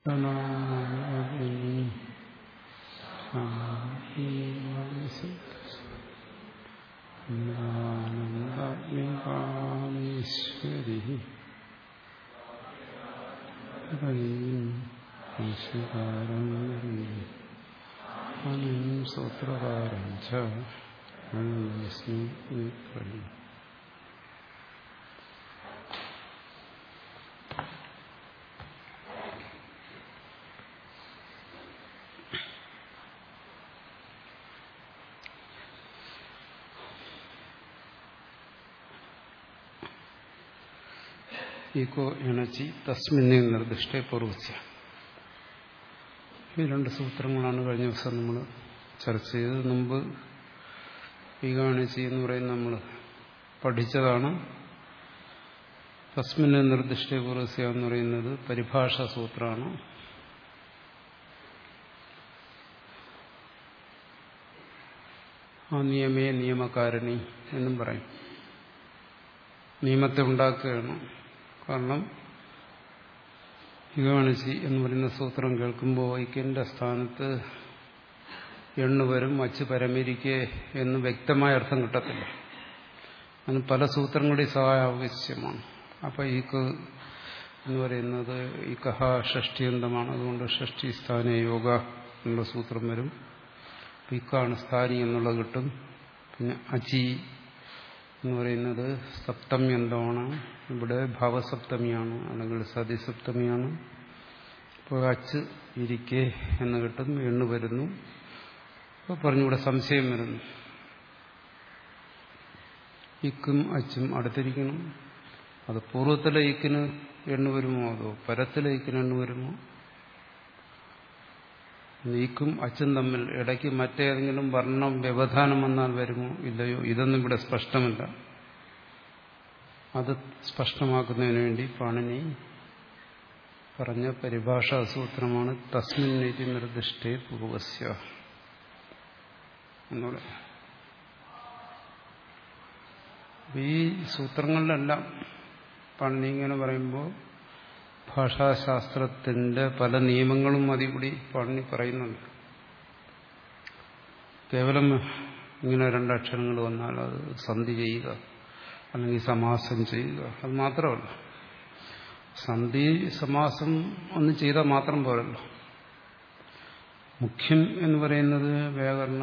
ീശ്വരി സൂത്രകാരം ചസ്മി ഈക്കോ എണച്ചി തസ്മിന്നെ നിർദ്ദിഷ്ട പൂർവസ്യ ഈ രണ്ട് സൂത്രങ്ങളാണ് കഴിഞ്ഞ ദിവസം നമ്മൾ ചർച്ച ചെയ്തത് മുമ്പ് ഈകാണിച്ചി എന്ന് പറയുന്നത് നമ്മൾ പഠിച്ചതാണ് തസ്മിന്നെ നിർദ്ദിഷ്ട പൂർവസ്യ എന്ന് പറയുന്നത് പരിഭാഷാ സൂത്രമാണ് ആ നിയമേ നിയമകാരണി എന്നും പറയും നിയമത്തെ ഉണ്ടാക്കുകയാണ് കാരണം യുഗാണിച്ചി എന്ന് പറയുന്ന സൂത്രം കേൾക്കുമ്പോൾ ഐക്യന്റെ സ്ഥാനത്ത് എണ്ണു വരും അച്ച് പരമിരിക്കെ എന്ന് വ്യക്തമായ അർത്ഥം കിട്ടത്തില്ല അതിന് പല സൂത്രങ്ങളുടെ സഹായ ആവശ്യമാണ് അപ്പൊ ഈക്ക് എന്ന് പറയുന്നത് ഈ കഹ ഷഷ്ടിയന്തമാണ് അതുകൊണ്ട് ഷഷ്ടി സ്ഥാന യോഗ എന്നുള്ള സൂത്രം വരും ഇക്കാണ് സ്ഥാനി എന്നുള്ളത് കിട്ടും പിന്നെ അചി എന്ന് പറയുന്നത് സപ്തമ്യന്തമാണ് ഇവിടെ ഭാവസപ്തമിയാണ് അല്ലെങ്കിൽ സതിസപ്തമിയാണ് ഇപ്പോൾ അച്ച് ഇരിക്കെ എന്ന് കിട്ടും എണ്ണു വരുന്നു അപ്പോൾ പറഞ്ഞുകൂടെ സംശയം വരുന്നു ഇക്കും അച്ചും അടുത്തിരിക്കണം അത് പൂർവ്വത്തിലെ ഇക്കിന് എണ്ണു വരുമോ അതോ പരത്തിലെ ഇക്കിന് എണ്ണു വരുമോ നീക്കും അച്ചും തമ്മിൽ ഇടയ്ക്ക് മറ്റേതെങ്കിലും വർണ്ണം വ്യവധാനം വന്നാൽ വരുമോ ഇല്ലയോ ഇതൊന്നും ഇവിടെ സ്പഷ്ടമല്ല അത് സ്പഷ്ടമാക്കുന്നതിന് വേണ്ടി പാണിനി പറഞ്ഞ പരിഭാഷാ സൂത്രമാണ് തസ്മിൻ നീതി നിർദ്ദിഷ്ടേ പൂർവസ്യ എന്നൂടെ ഈ സൂത്രങ്ങളിലെല്ലാം പാണിനി ഇങ്ങനെ പറയുമ്പോൾ ഭാഷാശാസ്ത്രത്തിന്റെ പല നിയമങ്ങളും അതികൂടി പാണി പറയുന്നുണ്ട് കേവലം ഇങ്ങനെ രണ്ടക്ഷരങ്ങൾ വന്നാൽ അത് സന്ധി ചെയ്യുക അല്ലെങ്കിൽ സമാസം ചെയ്യുക അത് മാത്രമല്ല സന്ധി സമാസം ഒന്ന് ചെയ്താൽ മാത്രം പോരല്ലോ മുഖ്യം എന്ന് പറയുന്നത് വ്യാകരണ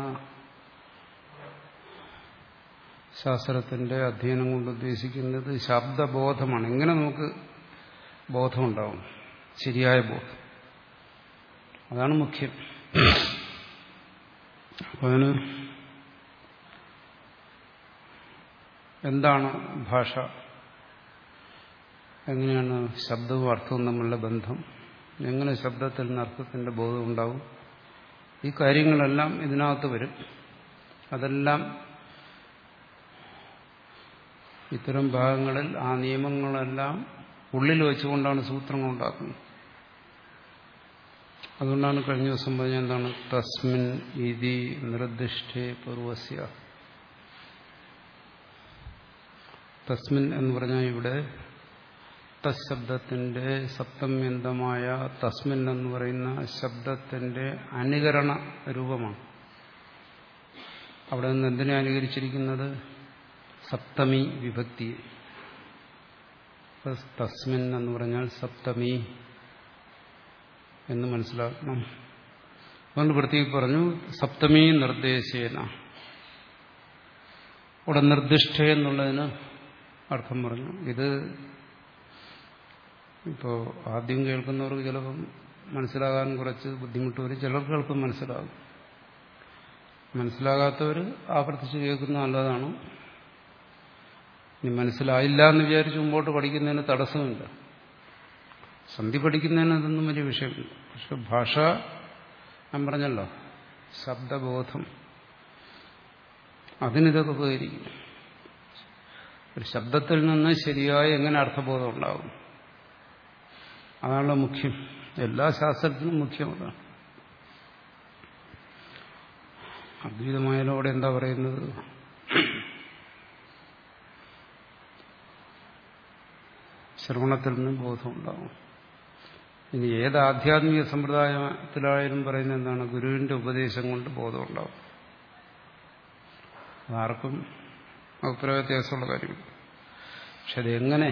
ശാസ്ത്രത്തിന്റെ അധ്യയനം കൊണ്ട് ഉദ്ദേശിക്കുന്നത് ശബ്ദബോധമാണ് എങ്ങനെ നമുക്ക് ബോധമുണ്ടാവും ശരിയായ ബോധം അതാണ് മുഖ്യം അപ്പൊ അതിന് എന്താണ് ഭാഷ എങ്ങനെയാണ് ശബ്ദവും അർത്ഥവും തമ്മിലുള്ള ബന്ധം എങ്ങനെ ശബ്ദത്തിൽ നിന്ന് അർത്ഥത്തിന്റെ ബോധം ഉണ്ടാവും ഈ കാര്യങ്ങളെല്ലാം ഇതിനകത്ത് വരും അതെല്ലാം ഇത്തരം ഭാഗങ്ങളിൽ ആ നിയമങ്ങളെല്ലാം ഉള്ളിൽ വെച്ചുകൊണ്ടാണ് സൂത്രങ്ങൾ ഉണ്ടാക്കുന്നത് അതുകൊണ്ടാണ് കഴിഞ്ഞ ദിവസം പറഞ്ഞ എന്താണ് തസ്മിൻ ഇതി നിർദ്ദിഷ്ടേ പൂർവസ്യ തസ്മിൻ എന്ന് പറഞ്ഞാൽ ഇവിടെ തസ് ശബ്ദത്തിന്റെ സപ്തമ്യന്തമായ തസ്മിൻ എന്ന് പറയുന്ന ശബ്ദത്തിന്റെ അനുകരണ രൂപമാണ് അവിടെ നിന്ന് എന്തിനെ അനുകരിച്ചിരിക്കുന്നത് സപ്തമി വിഭക്തി തസ്മിൻ എന്ന് പറഞ്ഞാൽ സപ്തമി എന്ന് മനസ്സിലാക്കണം അതുകൊണ്ട് പ്രത്യേകം പറഞ്ഞു സപ്തമി നിർദ്ദേശേന ഇവിടെ നിർദ്ദിഷ്ട എന്നുള്ളതിന് അർത്ഥം പറഞ്ഞു ഇത് ഇപ്പോൾ ആദ്യം കേൾക്കുന്നവർക്ക് ചിലപ്പം മനസ്സിലാകാൻ കുറച്ച് ബുദ്ധിമുട്ട് വരും ചിലർക്ക് എളുപ്പം മനസ്സിലാകും മനസ്സിലാകാത്തവർ ആവർത്തിച്ച് കേൾക്കുന്ന നല്ലതാണ് ഇനി മനസ്സിലായില്ല എന്ന് വിചാരിച്ച് മുമ്പോട്ട് പഠിക്കുന്നതിന് തടസ്സമില്ല സന്ധി പഠിക്കുന്നതിന് അതൊന്നും വലിയ വിഷയമില്ല പക്ഷെ ഭാഷ ഞാൻ പറഞ്ഞല്ലോ ശബ്ദബോധം അതിനിതൊക്കെ ഉപകരിക്കും ഒരു ശബ്ദത്തിൽ നിന്ന് ശരിയായ എങ്ങനെ അർത്ഥബോധം ഉണ്ടാകും അതാണല്ലോ മുഖ്യം എല്ലാ ശാസ്ത്രത്തിനും മുഖ്യം അതാണ് അദ്വൈതമായാലും അവിടെ എന്താ പറയുന്നത് ശ്രവണത്തിൽ നിന്ന് ബോധം ഉണ്ടാവും ഇനി ഏത് ആധ്യാത്മിക സമ്പ്രദായത്തിലായാലും പറയുന്നത് എന്താണ് ഗുരുവിന്റെ ഉപദേശം കൊണ്ട് ബോധമുണ്ടാവും അതാർക്കും അഭിപ്രായ വ്യത്യാസമുള്ള കാര്യമില്ല പക്ഷെ അതെങ്ങനെ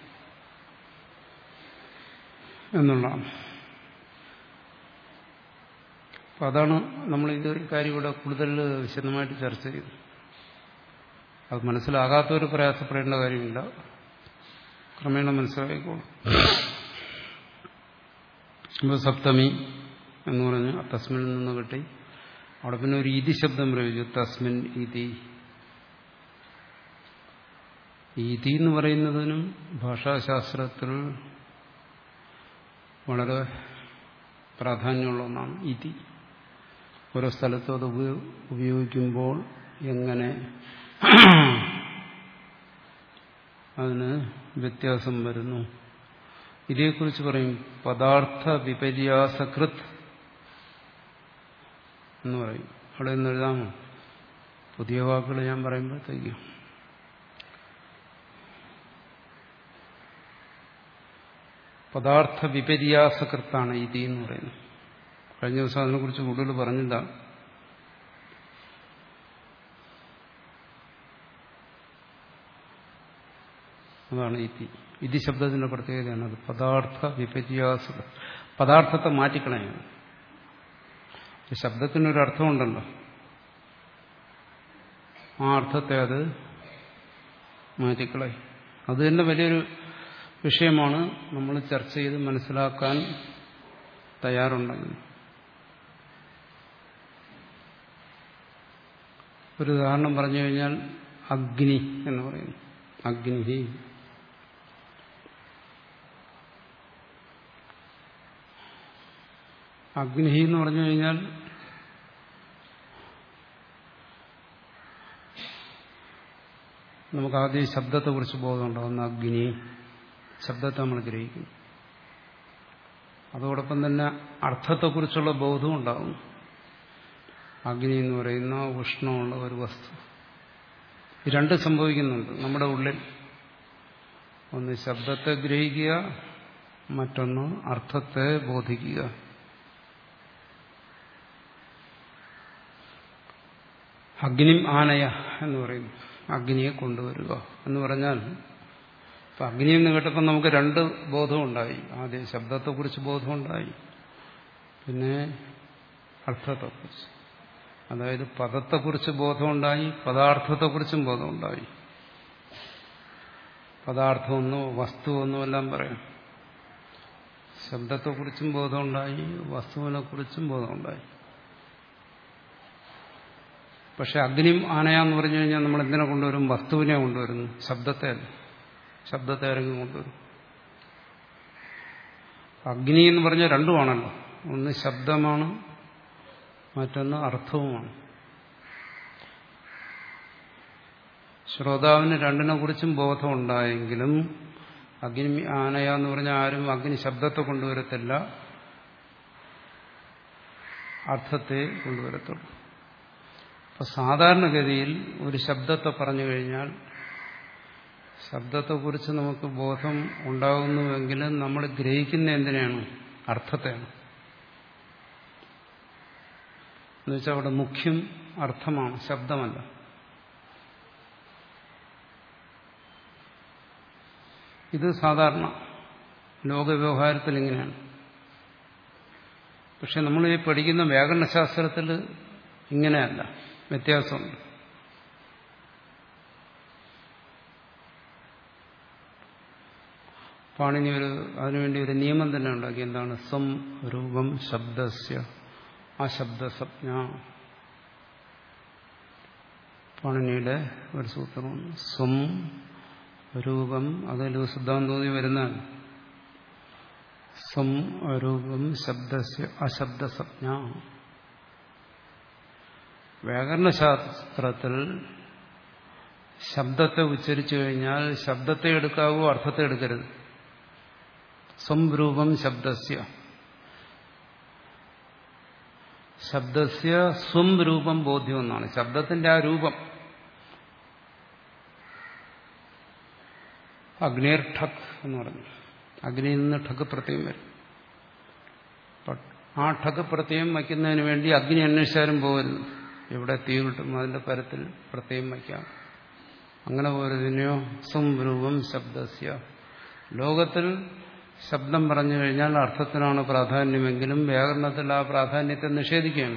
എന്നുള്ളതാണ് അപ്പം അതാണ് നമ്മൾ ഇത് കാര്യം ഇവിടെ കൂടുതൽ വിശദമായിട്ട് ചർച്ച ചെയ്തു അത് മനസ്സിലാകാത്തവർ പ്രയാസപ്പെടേണ്ട കാര്യമില്ല ക്രമേണ മനസ്സിലായിക്കോളും ഇപ്പോൾ സപ്തമി എന്ന് പറഞ്ഞ് തസ്മിൽ നിന്ന് കിട്ടി അവിടെ പിന്നെ ഒരു ഇതി ശബ്ദം പ്രയോഗിച്ചു തസ്മിൻ ഇതി ഇതി എന്ന് പറയുന്നതിനും ഭാഷാശാസ്ത്രത്തിൽ വളരെ പ്രാധാന്യമുള്ള ഒന്നാണ് ഇതി ഓരോ സ്ഥലത്തും അത് ഉപയോഗിക്കുമ്പോൾ എങ്ങനെ അതിന് വ്യത്യാസം വരുന്നു ഇതേക്കുറിച്ച് പറയും പദാർത്ഥ വിപര്യാസകൃത് എന്ന് പറയും അവിടെ നിന്ന് എഴുതാമോ പുതിയ വാക്കുകൾ ഞാൻ പറയുമ്പോഴത്തേക്കും പദാർത്ഥ വിപര്യാസകൃത്താണ് ഇതി എന്ന് പറയുന്നത് കഴിഞ്ഞ ദിവസം അതിനെക്കുറിച്ച് കൂടുതൽ പറഞ്ഞില്ല അതാണ് ഇതി ഇതി ശബ്ദത്തിന്റെ പ്രത്യേകതയാണ് അത് പദാർത്ഥ വിപര്യാസ പദാർത്ഥത്തെ മാറ്റിക്കളയാണ് ശബ്ദത്തിനൊരു അർത്ഥമുണ്ടല്ലോ ആ അർത്ഥത്തെ അത് മാറ്റിക്കളയും അത് തന്നെ വലിയൊരു വിഷയമാണ് നമ്മൾ ചർച്ച ചെയ്ത് മനസ്സിലാക്കാൻ തയ്യാറുണ്ടെങ്കിൽ ഒരു ഉദാഹരണം പറഞ്ഞു കഴിഞ്ഞാൽ അഗ്നി എന്ന് പറയുന്നു അഗ്നി അഗ്നി എന്ന് പറഞ്ഞു കഴിഞ്ഞാൽ നമുക്ക് ആദ്യം ശബ്ദത്തെക്കുറിച്ച് ബോധമുണ്ടാകുന്ന അഗ്നി ശബ്ദത്തെ നമ്മൾ ഗ്രഹിക്കും അതോടൊപ്പം തന്നെ അർത്ഥത്തെക്കുറിച്ചുള്ള ബോധവും ഉണ്ടാകും അഗ്നി എന്ന് പറയുന്ന ഉഷ്ണമുള്ള ഒരു വസ്തു ഇത് രണ്ട് സംഭവിക്കുന്നുണ്ട് നമ്മുടെ ഉള്ളിൽ ഒന്ന് ശബ്ദത്തെ ഗ്രഹിക്കുക മറ്റൊന്ന് അർത്ഥത്തെ ബോധിക്കുക അഗ്നിം ആനയ എന്ന് പറയുന്നു അഗ്നിയെ കൊണ്ടുവരിക എന്ന് പറഞ്ഞാൽ ഇപ്പം അഗ്നി എന്ന് കേട്ടപ്പോൾ നമുക്ക് രണ്ട് ബോധമുണ്ടായി ആദ്യം ശബ്ദത്തെക്കുറിച്ച് ബോധമുണ്ടായി പിന്നെ അർത്ഥത്തെക്കുറിച്ച് അതായത് പദത്തെക്കുറിച്ച് ബോധമുണ്ടായി പദാർത്ഥത്തെക്കുറിച്ചും ബോധമുണ്ടായി പദാർത്ഥമൊന്നോ വസ്തുവെന്നോ എല്ലാം പറയാം ശബ്ദത്തെക്കുറിച്ചും ബോധമുണ്ടായി വസ്തുവിനെക്കുറിച്ചും ബോധമുണ്ടായി പക്ഷെ അഗ്നിയും ആനയാന്ന് പറഞ്ഞു കഴിഞ്ഞാൽ നമ്മൾ എന്തിനെ കൊണ്ടുവരും വസ്തുവിനെ കൊണ്ടുവരുന്നു ശബ്ദത്തെ അല്ല ശബ്ദത്തെ ആരെങ്കിലും കൊണ്ടുവരും അഗ്നി എന്ന് പറഞ്ഞാൽ രണ്ടുമാണല്ലോ ഒന്ന് ശബ്ദമാണ് മറ്റൊന്ന് അർത്ഥവുമാണ് ശ്രോതാവിന് രണ്ടിനെ കുറിച്ചും ബോധമുണ്ടായെങ്കിലും അഗ്നി ആനയ എന്ന് പറഞ്ഞാൽ ആരും അഗ്നി ശബ്ദത്തെ കൊണ്ടുവരത്തില്ല അർത്ഥത്തെ കൊണ്ടുവരത്തുള്ളൂ അപ്പൊ സാധാരണഗതിയിൽ ഒരു ശബ്ദത്തെ പറഞ്ഞു കഴിഞ്ഞാൽ ശബ്ദത്തെക്കുറിച്ച് നമുക്ക് ബോധം ഉണ്ടാകുന്നുവെങ്കിലും നമ്മൾ ഗ്രഹിക്കുന്ന എന്തിനാണ് അർത്ഥത്തെയാണ് എന്നുവെച്ചാൽ അവിടെ മുഖ്യം അർത്ഥമാണ് ശബ്ദമല്ല ഇത് സാധാരണ ലോകവ്യവഹാരത്തിൽ ഇങ്ങനെയാണ് പക്ഷെ നമ്മൾ ഈ പഠിക്കുന്ന വ്യാകരണശാസ്ത്രത്തിൽ ഇങ്ങനെയല്ല വ്യത്യാസമുണ്ട് പാണിനി ഒരു അതിനുവേണ്ടി ഒരു നിയമം തന്നെ ഉണ്ടാക്കി എന്താണ് സം രൂപം ശബ്ദസ്യ ആ ശബ്ദസജ്ഞ പാണിനിയുടെ ഒരു സൂത്രമാണ് സ്വം രൂപം അതിൽ സിദ്ധാന്തോതി വരുന്നതാണ് സ്വം രൂപം ശബ്ദസ്യ അശബ്ദസജ്ഞ വ്യാകരണശാസ്ത്രത്തിൽ ശബ്ദത്തെ ഉച്ചരിച്ചു കഴിഞ്ഞാൽ ശബ്ദത്തെ എടുക്കാവൂ അർത്ഥത്തെ എടുക്കരുത് സംരൂപം ശബ്ദസ്യ ശബ്ദസ്യ സ്വം രൂപം ബോധ്യം എന്നാണ് ശബ്ദത്തിന്റെ ആ രൂപം അഗ്നേർ ഠക് എന്ന് പറഞ്ഞു അഗ്നിയിൽ നിന്ന് ഠക് പ്രത്യേകം വരും ആ ഠക്ക് പ്രത്യേകം വയ്ക്കുന്നതിന് വേണ്ടി അഗ്നി അന്വേഷിച്ചാലും പോകരുത് എവിടെ തീ കിട്ടും അതിന്റെ പരത്തിൽ പ്രത്യേകം വയ്ക്കാം അങ്ങനെ പോരുന്നതിനെയോ സംരൂപം ശബ്ദസ്യ ലോകത്തിൽ ശബ്ദം പറഞ്ഞു കഴിഞ്ഞാൽ അർത്ഥത്തിനാണ് പ്രാധാന്യമെങ്കിലും വ്യാകരണത്തിൽ ആ പ്രാധാന്യത്തെ നിഷേധിക്കുകയാണ്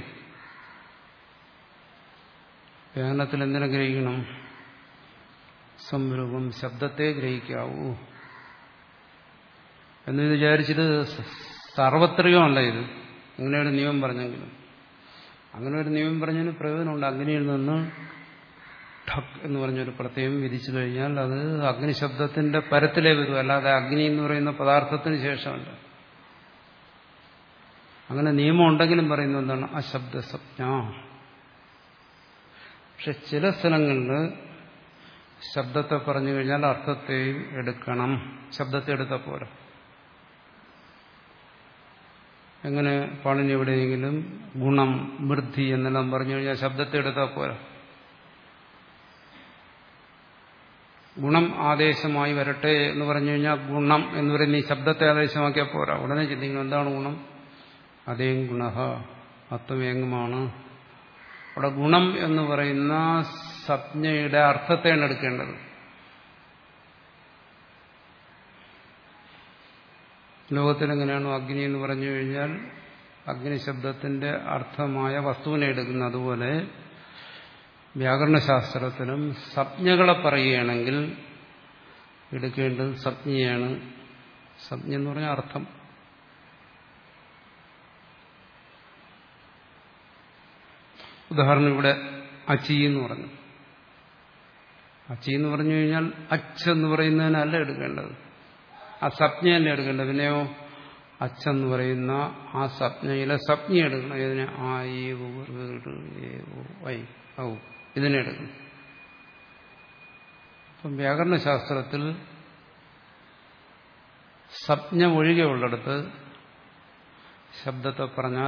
വ്യാകരണത്തിൽ എന്തിനെ ഗ്രഹിക്കണം സംരൂപം ശബ്ദത്തെ ഗ്രഹിക്കാവൂ എന്ന് വിചാരിച്ചിട്ട് സാർവത്രികമല്ല ഇത് അങ്ങനെ ഒരു നിയമം പറഞ്ഞെങ്കിലും അങ്ങനെ ഒരു നിയമം പറഞ്ഞതിന് പ്രയോജനമുണ്ട് അഗ്നിയിൽ നിന്ന് ഠക് എന്ന് പറഞ്ഞൊരു പ്രത്യയം വിധിച്ചു കഴിഞ്ഞാൽ അത് അഗ്നിശബ്ദത്തിന്റെ പരത്തിലേ വരും അല്ലാതെ അഗ്നി എന്ന് പറയുന്ന പദാർത്ഥത്തിന് ശേഷമല്ല അങ്ങനെ നിയമം ഉണ്ടെങ്കിലും പറയുന്നത് എന്താണ് അശബ്ദ സ്വപ്ന പക്ഷെ ചില സ്ഥലങ്ങളിൽ ശബ്ദത്തെ പറഞ്ഞു കഴിഞ്ഞാൽ അർത്ഥത്തെയും എടുക്കണം ശബ്ദത്തെ എടുത്ത പോരാ എങ്ങനെ പാണിനി എവിടെയെങ്കിലും ഗുണം വൃദ്ധി എന്നെല്ലാം പറഞ്ഞു കഴിഞ്ഞാൽ ശബ്ദത്തെ എടുത്താൽ പോരാ ഗുണം ആദേശമായി വരട്ടെ എന്ന് പറഞ്ഞു കഴിഞ്ഞാൽ ഗുണം എന്ന് പറയുന്ന ഈ ശബ്ദത്തെ ആദേശമാക്കിയാൽ പോരാ ഉടനെ ചിന്തിക്കണം എന്താണ് ഗുണം അതേ ഗുണ അത്വമേങ്ങമാണ് അവിടെ ഗുണം എന്ന് പറയുന്ന സംജ്ഞയുടെ അർത്ഥത്തെയാണ് എടുക്കേണ്ടത് ലോകത്തിലെങ്ങനെയാണോ അഗ്നി എന്ന് പറഞ്ഞു കഴിഞ്ഞാൽ അഗ്നി ശബ്ദത്തിന്റെ അർത്ഥമായ വസ്തുവിനെ എടുക്കുന്നത് അതുപോലെ വ്യാകരണശാസ്ത്രത്തിലും സംജ്ഞകളെ പറയുകയാണെങ്കിൽ എടുക്കേണ്ടത് സംജ്ഞയാണ് സംജ്ഞ എന്ന് പറഞ്ഞാൽ അർത്ഥം ഉദാഹരണം ഇവിടെ അച്ചി എന്ന് പറഞ്ഞു അച്ചി എന്ന് പറഞ്ഞു കഴിഞ്ഞാൽ അച്ച് എന്ന് പറയുന്നതിനല്ല എടുക്കേണ്ടത് ആ സപ്ഞ തന്നെ എടുക്കേണ്ടത് പിന്നെയോ അച്ഛന്ന് പറയുന്ന ആ സപ്ഞയിലെ സപ്ഞ എടുക്കണം ഇതിനെ ആ ഈ ഐ ഔ ഇതിനെ എടുക്കണം അപ്പം വ്യാകരണശാസ്ത്രത്തിൽ സപ്ഞ ഒഴികെ ഉള്ളിടത്ത് ശബ്ദത്തെ പറഞ്ഞാൽ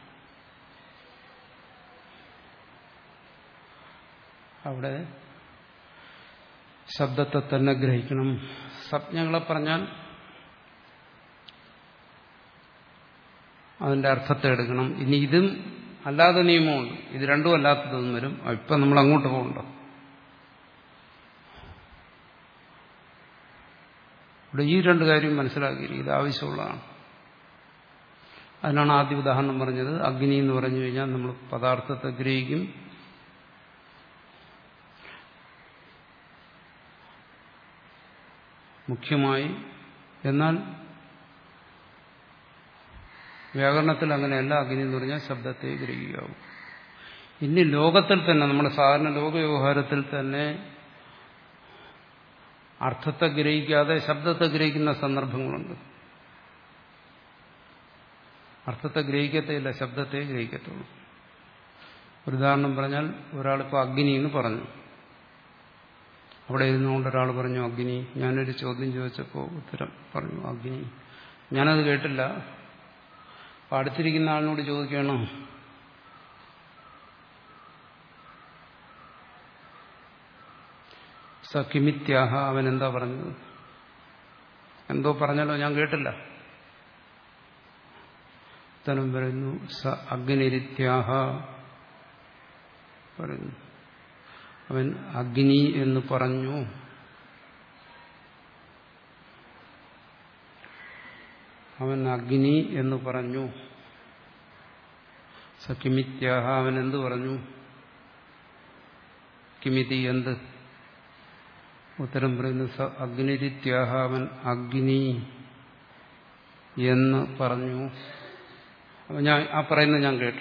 അവിടെ ശബ്ദത്തെ തന്നെ ഗ്രഹിക്കണം സംജ്ഞകളെ പറഞ്ഞാൽ അതിന്റെ അർത്ഥത്തെ എടുക്കണം ഇനി ഇതും അല്ലാതെ നിയമമുണ്ട് ഇത് രണ്ടും അല്ലാത്തതും വരും ഇപ്പം നമ്മൾ അങ്ങോട്ട് പോകണ്ടോ ഇവിടെ ഈ രണ്ട് കാര്യം മനസ്സിലാക്കി ഇത് ആവശ്യമുള്ളതാണ് അതിനാണ് ആദ്യ ഉദാഹരണം പറഞ്ഞത് അഗ്നി എന്ന് പറഞ്ഞു കഴിഞ്ഞാൽ നമ്മൾ പദാർത്ഥത്തെ ഗ്രഹിക്കും മുഖ്യമായി എന്നാൽ വ്യാകരണത്തിൽ അങ്ങനെയല്ല അഗ്നി എന്ന് പറഞ്ഞാൽ ശബ്ദത്തെ ഗ്രഹിക്കാവും ഇനി ലോകത്തിൽ തന്നെ നമ്മുടെ സാധാരണ ലോകവ്യവഹാരത്തിൽ തന്നെ അർത്ഥത്തെ ഗ്രഹിക്കാതെ ശബ്ദത്തെ ഗ്രഹിക്കുന്ന സന്ദർഭങ്ങളുണ്ട് അർത്ഥത്തെ ഗ്രഹിക്കത്തേയില്ല ശബ്ദത്തെ ഗ്രഹിക്കത്തുള്ളൂ ഒരു ഉദാഹരണം പറഞ്ഞാൽ ഒരാളിപ്പോൾ അഗ്നി എന്ന് പറഞ്ഞു അവിടെ ഇരുന്നുകൊണ്ട് ഒരാൾ പറഞ്ഞു അഗ്നി ഞാനൊരു ചോദ്യം ചോദിച്ചപ്പോൾ ഉത്തരം പറഞ്ഞു അഗ്നി ഞാനത് കേട്ടില്ല അപ്പം അടുത്തിരിക്കുന്ന ആളിനോട് ചോദിക്കണം സ കിമിത്യാഹ അവൻ എന്താ പറഞ്ഞത് എന്തോ പറഞ്ഞല്ലോ ഞാൻ കേട്ടില്ല ഉത്തരം പറയുന്നു സ അഗ്നിരിത്യാഹ പറയുന്നു അവൻ അഗ്നി എന്ന് പറഞ്ഞു അവൻ അഗ്നി എന്ന് പറഞ്ഞു സക്കിമിത്യാഹ അവൻ എന്ത് പറഞ്ഞു കിമിതി എന്ത് ഉത്തരം പറയുന്നു സ അഗ്നിരിത്യാഹ അവൻ അഗ്നി എന്ന് പറഞ്ഞു അപ്പൊ ഞാൻ ആ പറയുന്നത് ഞാൻ കേട്ടു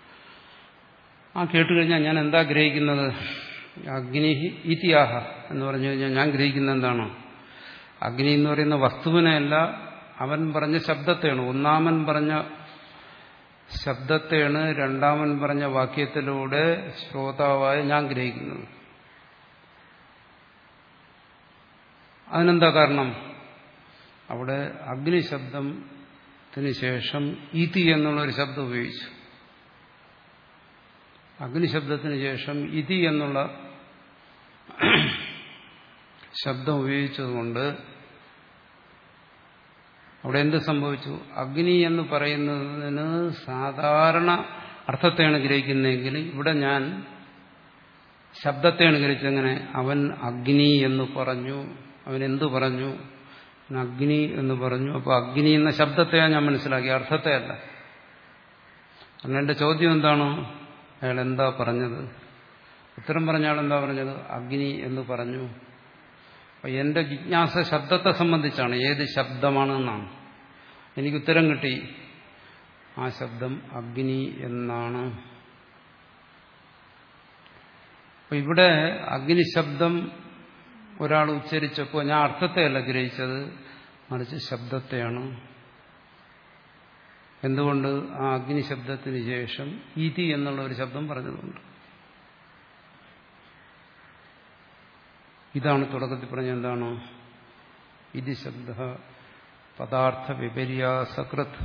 ആ കേട്ടു കഴിഞ്ഞാൽ ഞാൻ എന്താ ഗ്രഹിക്കുന്നത് അഗ്നി ഇതിയാഹ എന്ന് പറഞ്ഞു കഴിഞ്ഞാൽ ഞാൻ ഗ്രഹിക്കുന്ന എന്താണ് അഗ്നി എന്ന് പറയുന്ന വസ്തുവിനെയല്ല അവൻ പറഞ്ഞ ശബ്ദത്തെയാണ് ഒന്നാമൻ പറഞ്ഞ ശബ്ദത്തെയാണ് രണ്ടാമൻ പറഞ്ഞ വാക്യത്തിലൂടെ ശ്രോതാവായി ഞാൻ ഗ്രഹിക്കുന്നത് അതിനെന്താ കാരണം അവിടെ അഗ്നി ശബ്ദത്തിന് ശേഷം ഇതി എന്നുള്ളൊരു ശബ്ദം ഉപയോഗിച്ചു അഗ്നിശബ്ദത്തിന് ശേഷം ഇതി എന്നുള്ള ശബ്ദം ഉപയോഗിച്ചതുകൊണ്ട് അവിടെ എന്ത് സംഭവിച്ചു അഗ്നി എന്ന് പറയുന്നതിന് സാധാരണ അർത്ഥത്തെയാണ് ഗ്രഹിക്കുന്നതെങ്കിൽ ഇവിടെ ഞാൻ ശബ്ദത്തെയാണ് ഗ്രഹിച്ചെങ്ങനെ അവൻ അഗ്നി എന്ന് പറഞ്ഞു അവൻ എന്തു പറഞ്ഞു അവൻ അഗ്നി എന്ന് പറഞ്ഞു അപ്പോൾ അഗ്നി എന്ന ശബ്ദത്തെയാണ് ഞാൻ മനസ്സിലാക്കി അർത്ഥത്തെ അല്ല കാരണം എന്റെ ചോദ്യം എന്താണ് അയാൾ എന്താ പറഞ്ഞത് ഉത്തരം പറഞ്ഞ ആൾ എന്താ പറഞ്ഞത് അഗ്നി എന്ന് പറഞ്ഞു അപ്പൊ എന്റെ ജിജ്ഞാസ ശബ്ദത്തെ സംബന്ധിച്ചാണ് ഏത് ശബ്ദമാണെന്നാണ് എനിക്ക് ഉത്തരം കിട്ടി ആ ശബ്ദം അഗ്നി എന്നാണ് അപ്പൊ ഇവിടെ അഗ്നി ശബ്ദം ഒരാൾ ഉച്ചരിച്ചപ്പോൾ ഞാൻ അർത്ഥത്തെയല്ല ഗ്രഹിച്ചത് മറിച്ച് ശബ്ദത്തെയാണ് എന്തുകൊണ്ട് ആ അഗ്നി ശബ്ദത്തിന് ശേഷം ഇതി എന്നുള്ള ഒരു ശബ്ദം പറഞ്ഞതുകൊണ്ട് ഇതാണ് തുടക്കത്തിൽ പറഞ്ഞ എന്താണ് ഇതി ശബ്ദ പദാർത്ഥ വിപര്യാസകൃത്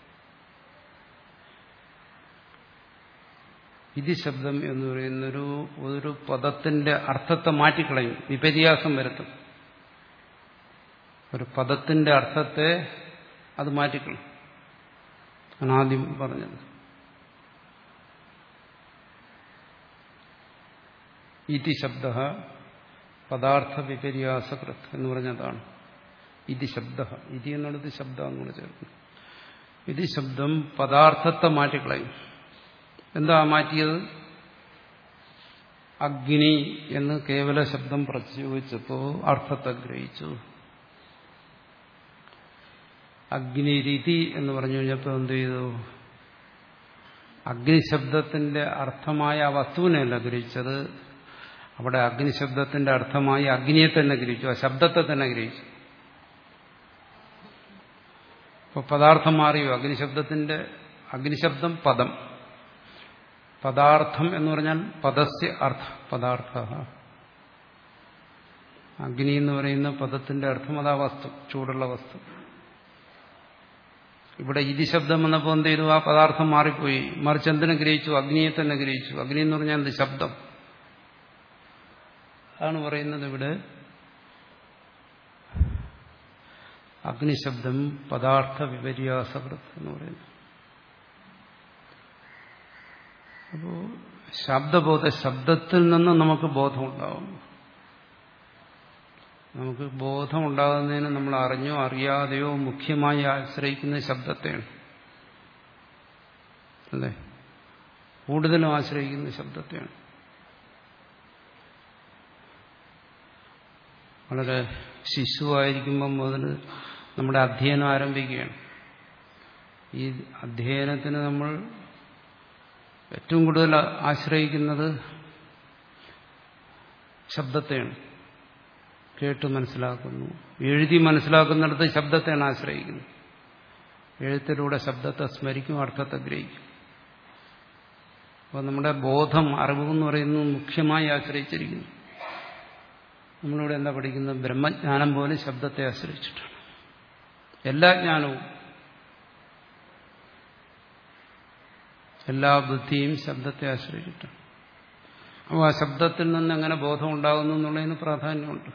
ഇതി ശബ്ദം എന്ന് പറയുന്നൊരു ഒരു പദത്തിന്റെ അർത്ഥത്തെ മാറ്റിക്കളയും വിപര്യാസം വരുത്തും ഒരു പദത്തിന്റെ അർത്ഥത്തെ അത് മാറ്റിക്കളയും ആണ് ആദ്യം പറഞ്ഞത് ഇതി ശബ്ദ പദാർത്ഥ വിപര്യാസകൃത് എന്ന് പറഞ്ഞതാണ് ഇതി ശബ്ദ ഇതി എന്നുള്ളത് ശബ്ദം അങ്ങോട്ട് ചേർക്കുന്നു ഇതി ശബ്ദം പദാർത്ഥത്തെ മാറ്റിക്കളയും എന്താ മാറ്റിയത് അഗ്നി എന്ന് കേവല ശബ്ദം പ്രയോഗിച്ചപ്പോൾ അർത്ഥത്തെ ഗ്രഹിച്ചു അഗ്നിരീതി എന്ന് പറഞ്ഞു കഴിഞ്ഞപ്പോൾ എന്ത് ചെയ്തു അഗ്നിശബ്ദത്തിന്റെ അർത്ഥമായ ആ വസ്തുവിനെയല്ല ഗ്രഹിച്ചത് അവിടെ അഗ്നിശബ്ദത്തിന്റെ അർത്ഥമായി അഗ്നിയെ തന്നെ ഗ്രഹിച്ചു ആ ശബ്ദത്തെ തന്നെ ഗ്രഹിച്ചു ഇപ്പോൾ പദാർത്ഥം മാറിയോ അഗ്നിശബ്ദത്തിന്റെ അഗ്നിശബ്ദം പദം പദാർത്ഥം എന്ന് പറഞ്ഞാൽ പദസ്യ അർത്ഥ പദാർത്ഥ അഗ്നി എന്ന് പറയുന്ന പദത്തിന്റെ അർത്ഥം അതാ വസ്തു ചൂടുള്ള വസ്തു ഇവിടെ ഇതി ശബ്ദം വന്നപ്പോൾ എന്ത് ചെയ്തു ആ പദാർത്ഥം മാറിപ്പോയി മറിച്ച് എന്തിനെ ഗ്രഹിച്ചു അഗ്നിയെ തന്നെ ഗ്രഹിച്ചു അഗ്നി എന്ന് പറഞ്ഞാൽ എന്ത് ശബ്ദം അതാണ് പറയുന്നത് ഇവിടെ അഗ്നിശബ്ദം പദാർത്ഥ വിപര്യാസകൃത് എന്ന് പറയുന്നു അപ്പോ ശബ്ദബോധ ശബ്ദത്തിൽ നിന്ന് നമുക്ക് ബോധമുണ്ടാവും നമുക്ക് ബോധമുണ്ടാകുന്നതിന് നമ്മൾ അറിഞ്ഞോ അറിയാതെയോ മുഖ്യമായി ആശ്രയിക്കുന്ന ശബ്ദത്തെയാണ് അല്ലേ കൂടുതലും ആശ്രയിക്കുന്ന ശബ്ദത്തെയാണ് വളരെ ശിശുവായിരിക്കുമ്പം മുതൽ നമ്മുടെ അധ്യയനം ആരംഭിക്കുകയാണ് ഈ അധ്യയനത്തിന് നമ്മൾ ഏറ്റവും കൂടുതൽ ആശ്രയിക്കുന്നത് ശബ്ദത്തെയാണ് കേട്ട് മനസ്സിലാക്കുന്നു എഴുതി മനസ്സിലാക്കുന്നിടത്ത് ശബ്ദത്തെയാണ് ആശ്രയിക്കുന്നത് എഴുത്തിലൂടെ ശബ്ദത്തെ സ്മരിക്കും അർത്ഥത്തെ ഗ്രഹിക്കും അപ്പോൾ നമ്മുടെ ബോധം അറിവ് എന്ന് പറയുന്നത് മുഖ്യമായി ആശ്രയിച്ചിരിക്കുന്നു നമ്മളിവിടെ എന്താ പഠിക്കുന്നത് ബ്രഹ്മജ്ഞാനം പോലും ശബ്ദത്തെ ആശ്രയിച്ചിട്ടാണ് എല്ലാ ജ്ഞാനവും എല്ലാ ബുദ്ധിയും ശബ്ദത്തെ ആശ്രയിച്ചിട്ടാണ് അപ്പോൾ ആ ശബ്ദത്തിൽ നിന്ന് എങ്ങനെ ബോധം ഉണ്ടാകുന്നു എന്നുള്ളതിന് പ്രാധാന്യമുണ്ട്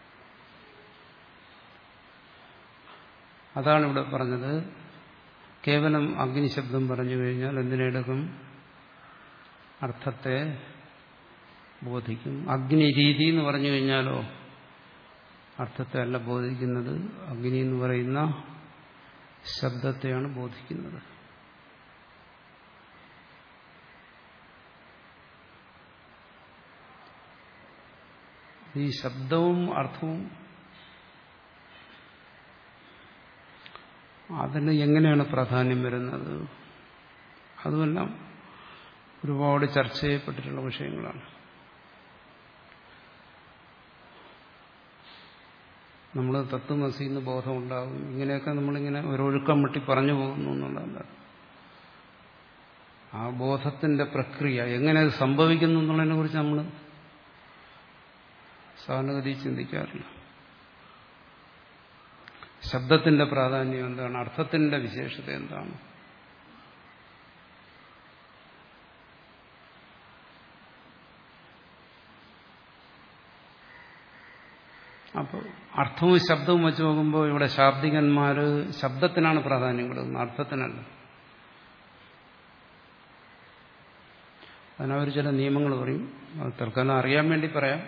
അതാണ് ഇവിടെ പറഞ്ഞത് കേവലം അഗ്നിശബ്ദം പറഞ്ഞു കഴിഞ്ഞാൽ എന്തിനെടുക്കും അർത്ഥത്തെ ബോധിക്കും അഗ്നി രീതി എന്ന് പറഞ്ഞു കഴിഞ്ഞാലോ അർത്ഥത്തെ അല്ല ബോധിക്കുന്നത് അഗ്നി എന്ന് പറയുന്ന ശബ്ദത്തെയാണ് ബോധിക്കുന്നത് ഈ ശബ്ദവും അർത്ഥവും അതിന് എങ്ങനെയാണ് പ്രാധാന്യം വരുന്നത് അതുമെല്ലാം ഒരുപാട് ചർച്ച ചെയ്യപ്പെട്ടിട്ടുള്ള വിഷയങ്ങളാണ് നമ്മൾ തത്വമസിന്ന് ബോധമുണ്ടാകും ഇങ്ങനെയൊക്കെ നമ്മളിങ്ങനെ ഒരൊഴുക്കം മുട്ടി പറഞ്ഞു പോകുന്നു എന്നുള്ളതല്ല ആ ബോധത്തിന്റെ പ്രക്രിയ എങ്ങനെ അത് സംഭവിക്കുന്നു എന്നുള്ളതിനെ കുറിച്ച് നമ്മൾ സാധാരണഗതി ചിന്തിക്കാറില്ല ശബ്ദത്തിന്റെ പ്രാധാന്യം എന്താണ് അർത്ഥത്തിന്റെ വിശേഷത എന്താണ് അപ്പോൾ അർത്ഥവും ശബ്ദവും വെച്ച് നോക്കുമ്പോൾ ഇവിടെ ശാബ്ദികന്മാർ ശബ്ദത്തിനാണ് പ്രാധാന്യം കൊടുക്കുന്നത് അർത്ഥത്തിനല്ല അതിനവർ ചില നിയമങ്ങൾ പറയും അത് തൽക്കാലം അറിയാൻ വേണ്ടി പറയാം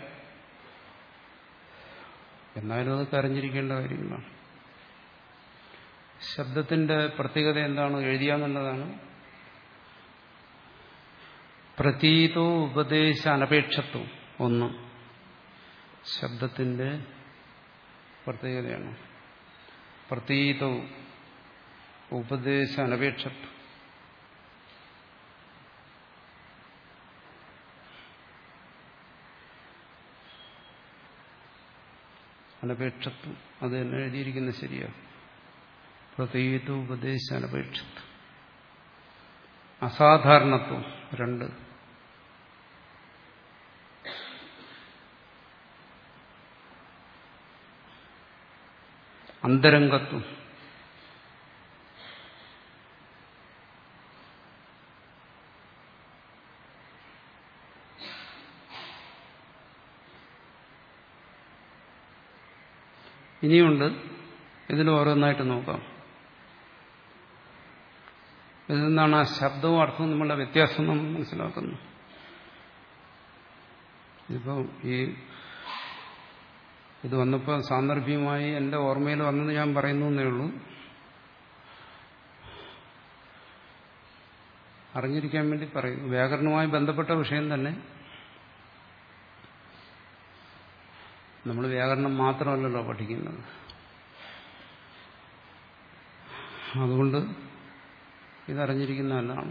എന്നാലും അതൊക്കെ അറിഞ്ഞിരിക്കേണ്ട കാര്യങ്ങളാണ് ശബ്ദത്തിന്റെ പ്രത്യേകത എന്താണ് എഴുതിയാന്നുള്ളതാണ് പ്രതീതോ ഉപദേശ അനപേക്ഷത്വം ഒന്ന് ശബ്ദത്തിന്റെ പ്രത്യേകതയാണ് പ്രതീതോ ഉപദേശ അനപേക്ഷത്വം അനപേക്ഷത്വം അത് തന്നെ എഴുതിയിരിക്കുന്നത് ശരിയാണ് പ്രതീത ഉപദേശ അനപേക്ഷത്വം അസാധാരണത്വം രണ്ട് അന്തരംഗത്വം ഇനിയുണ്ട് ഇതിൽ ഓരോന്നായിട്ട് നോക്കാം ഇതിൽ നിന്നാണ് ആ ശബ്ദവും അർത്ഥവും നമ്മളുടെ വ്യത്യാസം നമ്മൾ മനസ്സിലാക്കുന്നു ഇപ്പോൾ ഈ ഇത് വന്നപ്പോൾ സാന്ദർഭ്യമായി എൻ്റെ ഓർമ്മയിൽ വന്നത് ഞാൻ പറയുന്നു എന്നേ ഉള്ളൂ അറിഞ്ഞിരിക്കാൻ വേണ്ടി പറയുന്നു വ്യാകരണവുമായി ബന്ധപ്പെട്ട വിഷയം തന്നെ നമ്മൾ വ്യാകരണം മാത്രമല്ലല്ലോ പഠിക്കുന്നത് അതുകൊണ്ട് ഇതറിഞ്ഞിരിക്കുന്ന നല്ലതാണ്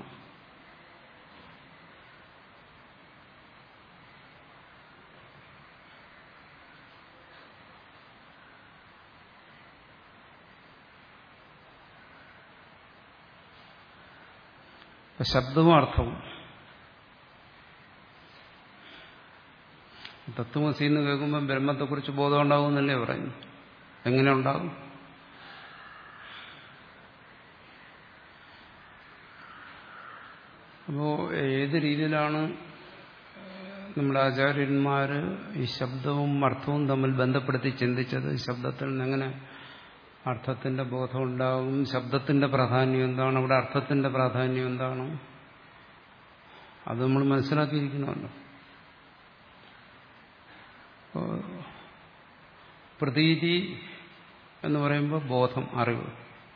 ശബ്ദവും അർത്ഥവും തത്വമസി എന്ന് കേൾക്കുമ്പോൾ ബ്രഹ്മത്തെക്കുറിച്ച് ബോധം ഉണ്ടാകുമെന്നല്ലേ പറയുന്നു എങ്ങനെ ഉണ്ടാകും അപ്പോൾ ഏത് രീതിയിലാണ് നമ്മുടെ ആചാര്യന്മാർ ഈ ശബ്ദവും അർത്ഥവും തമ്മിൽ ബന്ധപ്പെടുത്തി ചിന്തിച്ചത് ശബ്ദത്തിൽ നിന്ന് എങ്ങനെ അർത്ഥത്തിന്റെ ബോധം ഉണ്ടാകും ശബ്ദത്തിന്റെ പ്രാധാന്യം എന്താണ് അവിടെ അർത്ഥത്തിന്റെ പ്രാധാന്യം എന്താണ് അത് നമ്മൾ മനസ്സിലാക്കിയിരിക്കണമല്ലോ പ്രതീതി എന്ന് പറയുമ്പോൾ ബോധം അറിവ്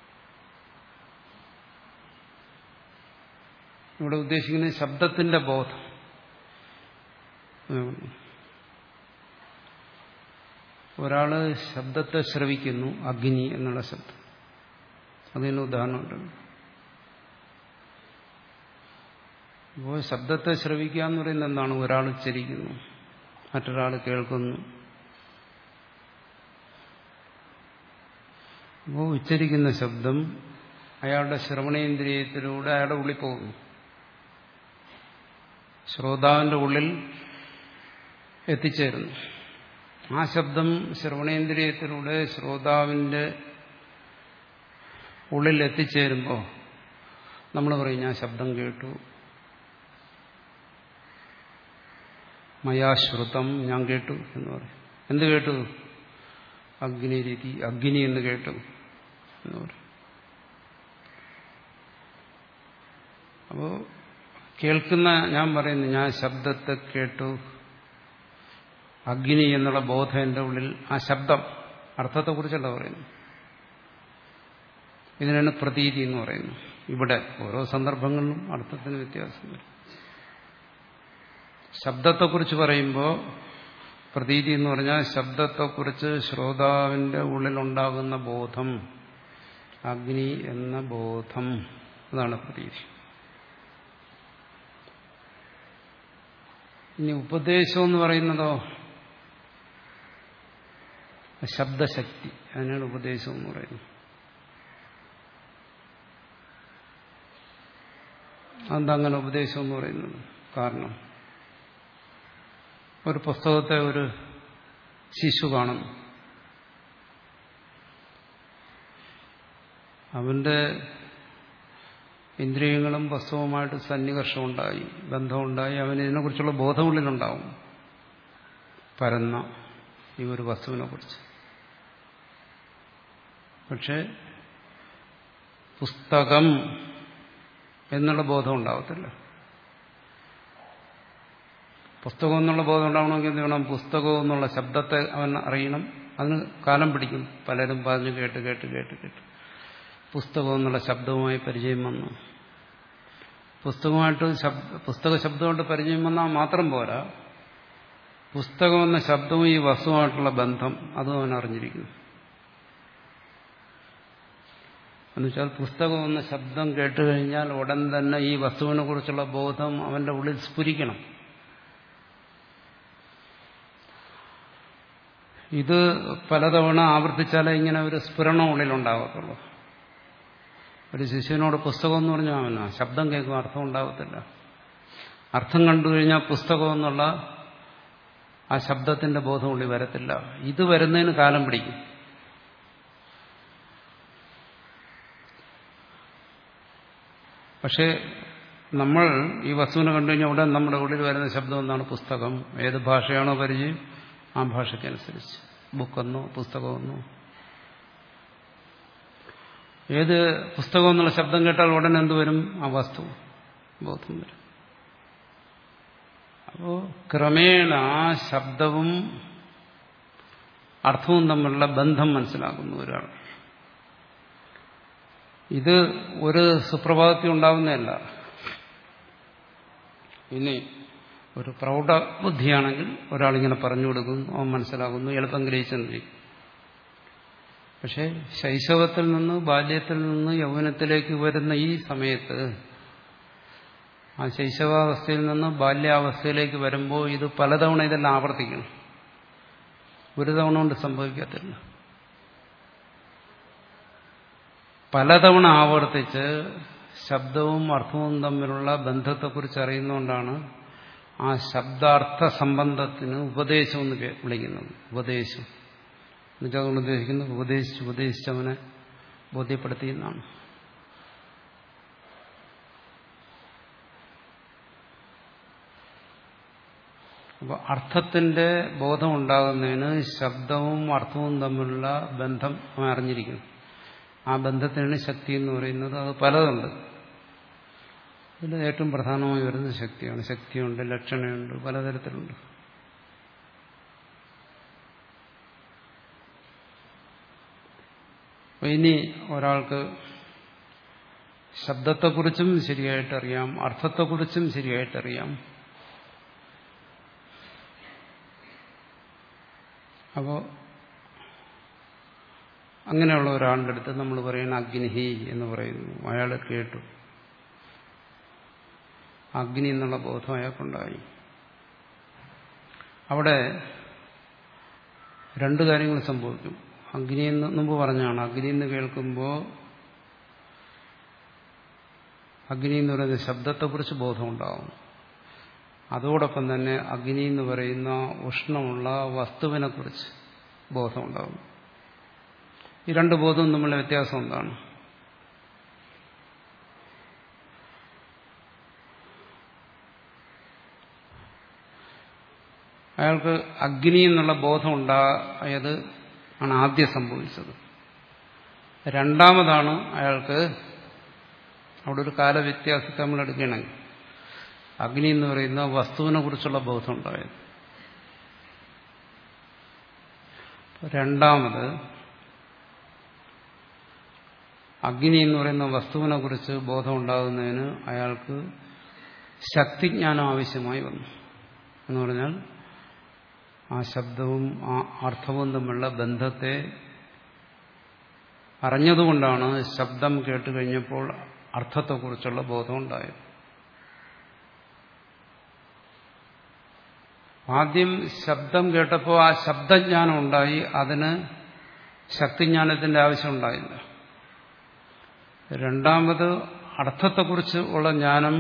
ഇവിടെ ഉദ്ദേശിക്കുന്നത് ശബ്ദത്തിന്റെ ബോധം ഒരാള് ശബ്ദത്തെ ശ്രവിക്കുന്നു അഗ്നി എന്നുള്ള ശബ്ദം അതിന് ഉദാഹരണമുണ്ട് അപ്പോൾ ശബ്ദത്തെ ശ്രവിക്കുക എന്ന് പറയുന്നത് എന്താണ് ഒരാൾ ഉച്ചരിക്കുന്നു മറ്റൊരാൾ കേൾക്കുന്നു അപ്പോൾ ഉച്ചരിക്കുന്ന ശബ്ദം അയാളുടെ ശ്രവണേന്ദ്രിയത്തിലൂടെ അയാളുടെ ഉള്ളിൽ പോകുന്നു ശ്രോതാവിന്റെ ഉള്ളിൽ എത്തിച്ചേരുന്നു ആ ശബ്ദം ശ്രവണേന്ദ്രിയത്തിലൂടെ ശ്രോതാവിന്റെ ഉള്ളിൽ എത്തിച്ചേരുമ്പോൾ നമ്മൾ പറയും ഞാൻ ശബ്ദം കേട്ടു മയാശ്രുതം ഞാൻ കേട്ടു എന്ന് പറയും എന്ത് കേട്ടു അഗ്നി രീതി അഗ്നി എന്ന് കേട്ടു എന്ന് പറയും അപ്പോ കേൾക്കുന്ന ഞാൻ പറയുന്നു ഞാൻ ശബ്ദത്തെ കേട്ടു അഗ്നി എന്നുള്ള ബോധം എൻ്റെ ഉള്ളിൽ ആ ശബ്ദം അർത്ഥത്തെക്കുറിച്ചല്ല പറയുന്നു ഇതിനാണ് പ്രതീതി എന്ന് പറയുന്നു ഇവിടെ ഓരോ സന്ദർഭങ്ങളിലും അർത്ഥത്തിന് വ്യത്യാസം വരും ശബ്ദത്തെക്കുറിച്ച് പറയുമ്പോൾ പ്രതീതി എന്ന് പറഞ്ഞാൽ ശബ്ദത്തെക്കുറിച്ച് ശ്രോതാവിന്റെ ഉള്ളിലുണ്ടാകുന്ന ബോധം അഗ്നി എന്ന ബോധം അതാണ് പ്രതീതി ഇനി ഉപദേശം എന്ന് പറയുന്നതോ ശബ്ദശക്തി അതിനാണ് ഉപദേശം എന്ന് പറയുന്നത് അതെന്താ അങ്ങനെ ഉപദേശം എന്ന് പറയുന്നത് കാരണം ഒരു പുസ്തകത്തെ ഒരു ശിശു കാണുന്നു അവന്റെ ഇന്ദ്രിയങ്ങളും പുസ്തകവുമായിട്ട് സന്നികർഷമുണ്ടായി ബന്ധമുണ്ടായി അവന് ഇതിനെക്കുറിച്ചുള്ള ബോധമുള്ളിലുണ്ടാവും പരന്ന ഈ ഒരു വസ്തുവിനെ കുറിച്ച് പക്ഷെ പുസ്തകം എന്നുള്ള ബോധം ഉണ്ടാവത്തില്ല പുസ്തകം എന്നുള്ള ബോധം ഉണ്ടാവണമെങ്കിൽ എന്ത് വേണം പുസ്തകം എന്നുള്ള ശബ്ദത്തെ അവൻ അറിയണം അതിന് കാലം പിടിക്കും പലരും പറഞ്ഞു കേട്ട് കേട്ട് കേട്ട് കേട്ട് പുസ്തകം എന്നുള്ള ശബ്ദവുമായി പരിചയം വന്നു പുസ്തകമായിട്ട് ശബ്ദ പുസ്തക ശബ്ദമായിട്ട് പരിചയം വന്നാൽ മാത്രം പോരാ പുസ്തകം എന്ന ശബ്ദവും ഈ വസ്തുവായിട്ടുള്ള ബന്ധം അതും അവൻ അറിഞ്ഞിരിക്കുന്നു എന്നുവെച്ചാൽ പുസ്തകം എന്ന ശബ്ദം കേട്ട് കഴിഞ്ഞാൽ ഉടൻ തന്നെ ഈ വസ്തുവിനെ കുറിച്ചുള്ള ബോധം അവന്റെ ഉള്ളിൽ സ്ഫുരിക്കണം ഇത് പലതവണ ആവർത്തിച്ചാലേ ഇങ്ങനെ ഒരു സ്ഫുരണം ഉള്ളിലുണ്ടാകത്തുള്ളൂ ഒരു ശിശുവിനോട് പുസ്തകം എന്ന് പറഞ്ഞാൽ അവനാ ശബ്ദം കേൾക്കും അർത്ഥം ഉണ്ടാകത്തില്ല അർത്ഥം കണ്ടു കഴിഞ്ഞാൽ പുസ്തകം എന്നുള്ള ആ ശബ്ദത്തിന്റെ ബോധം ഉള്ളിൽ വരത്തില്ല ഇത് വരുന്നതിന് കാലം പിടിക്കും പക്ഷേ നമ്മൾ ഈ വസ്തുവിനെ കണ്ടു കഴിഞ്ഞാൽ ഉടൻ നമ്മുടെ ഉള്ളിൽ വരുന്ന ശബ്ദം എന്താണ് പുസ്തകം ഏത് ഭാഷയാണോ പരിചയം ആ ഭാഷയ്ക്കനുസരിച്ച് ബുക്കെന്നോ പുസ്തകമെന്നോ ഏത് പുസ്തകം എന്നുള്ള ശബ്ദം കേട്ടാൽ ഉടൻ എന്ത് വരും ആ വസ്തു ബോധം വരും അപ്പോ ക്രമേണ ആ ശബ്ദവും അർത്ഥവും തമ്മിലുള്ള ബന്ധം മനസ്സിലാക്കുന്നു ഒരാൾ ഇത് ഒരു സുപ്രഭാതത്തിൽ ഉണ്ടാവുന്നതല്ല ഇനി ഒരു പ്രൗഢബുദ്ധിയാണെങ്കിൽ ഒരാളിങ്ങനെ പറഞ്ഞു കൊടുക്കുന്നു അവൻ മനസ്സിലാകുന്നു എളുപ്പം ഗ്രഹിച്ചെന്നിരിക്കും പക്ഷെ ശൈശവത്തിൽ നിന്ന് ബാല്യത്തിൽ നിന്ന് യൗവനത്തിലേക്ക് വരുന്ന ഈ സമയത്ത് ആ ശൈശവാവസ്ഥയിൽ നിന്ന് ബാല്യാവസ്ഥയിലേക്ക് വരുമ്പോൾ ഇത് പലതവണ ഇതെല്ലാം ആവർത്തിക്കണം ഒരു തവണ കൊണ്ട് സംഭവിക്കത്തില്ല പലതവണ ആവർത്തിച്ച് ശബ്ദവും അർത്ഥവും തമ്മിലുള്ള ബന്ധത്തെക്കുറിച്ച് അറിയുന്നതുകൊണ്ടാണ് ആ ശബ്ദാർത്ഥ സംബന്ധത്തിന് ഉപദേശം എന്ന് വിളിക്കുന്നത് ഉപദേശം എന്നുവെച്ചാൽ അതുകൊണ്ട് ഉദ്ദേശിക്കുന്നത് ഉപദേശിച്ച് ഉപദേശിച്ചവനെ ബോധ്യപ്പെടുത്തിയെന്നാണ് അപ്പോൾ അർത്ഥത്തിന്റെ ബോധം ഉണ്ടാകുന്നതിന് ശബ്ദവും അർത്ഥവും തമ്മിലുള്ള ബന്ധം അവൻ അറിഞ്ഞിരിക്കുന്നു ആ ബന്ധത്തിനാണ് ശക്തി എന്ന് പറയുന്നത് അത് പലതുണ്ട് ഇതിൽ ഏറ്റവും പ്രധാനമായി വരുന്നത് ശക്തിയാണ് ശക്തിയുണ്ട് ലക്ഷണയുണ്ട് പലതരത്തിലുണ്ട് അപ്പൊ ഇനി ഒരാൾക്ക് ശബ്ദത്തെക്കുറിച്ചും ശരിയായിട്ടറിയാം അർത്ഥത്തെക്കുറിച്ചും ശരിയായിട്ടറിയാം അപ്പോൾ അങ്ങനെയുള്ള ഒരാളുടെ അടുത്ത് നമ്മൾ പറയുന്ന അഗ്നിഹി എന്ന് പറയുന്നു അയാൾ കേട്ടു അഗ്നി എന്നുള്ള ബോധം അയാൾക്കുണ്ടായി അവിടെ രണ്ട് കാര്യങ്ങൾ സംഭവിക്കും അഗ്നി എന്ന് മുമ്പ് പറഞ്ഞാണ് അഗ്നി എന്ന് കേൾക്കുമ്പോൾ അഗ്നി എന്ന് പറയുന്ന ശബ്ദത്തെക്കുറിച്ച് ബോധമുണ്ടാവും അതോടൊപ്പം തന്നെ അഗ്നി എന്ന് പറയുന്ന ഉഷ്ണമുള്ള വസ്തുവിനെക്കുറിച്ച് ബോധമുണ്ടാവും ഈ രണ്ട് ബോധവും തമ്മിലുള്ള വ്യത്യാസം എന്താണ് അയാൾക്ക് അഗ്നി എന്നുള്ള ബോധം ഉണ്ടായത് ആണ് ആദ്യം സംഭവിച്ചത് രണ്ടാമതാണ് അയാൾക്ക് അവിടെ ഒരു കാലവ്യത്യാസത്തെ നമ്മൾ എടുക്കുകയാണെങ്കിൽ അഗ്നി എന്ന് പറയുന്ന വസ്തുവിനെ കുറിച്ചുള്ള ബോധം ഉണ്ടായത് രണ്ടാമത് അഗ്നി എന്ന് പറയുന്ന വസ്തുവിനെ കുറിച്ച് ബോധം ഉണ്ടാകുന്നതിന് അയാൾക്ക് ശക്തിജ്ഞാനം ആവശ്യമായി വന്നു എന്ന് പറഞ്ഞാൽ ആ ശബ്ദവും ആ അർത്ഥവും തമ്മിലുള്ള ബന്ധത്തെ അറിഞ്ഞതുകൊണ്ടാണ് ശബ്ദം കേട്ട് കഴിഞ്ഞപ്പോൾ അർത്ഥത്തെക്കുറിച്ചുള്ള ബോധം ഉണ്ടായത് ആദ്യം ശബ്ദം കേട്ടപ്പോൾ ആ ശബ്ദജ്ഞാനം ഉണ്ടായി അതിന് ശക്തിജ്ഞാനത്തിന്റെ ആവശ്യം ഉണ്ടായില്ല രണ്ടാമത് അർത്ഥത്തെക്കുറിച്ച് ഉള്ള ജ്ഞാനം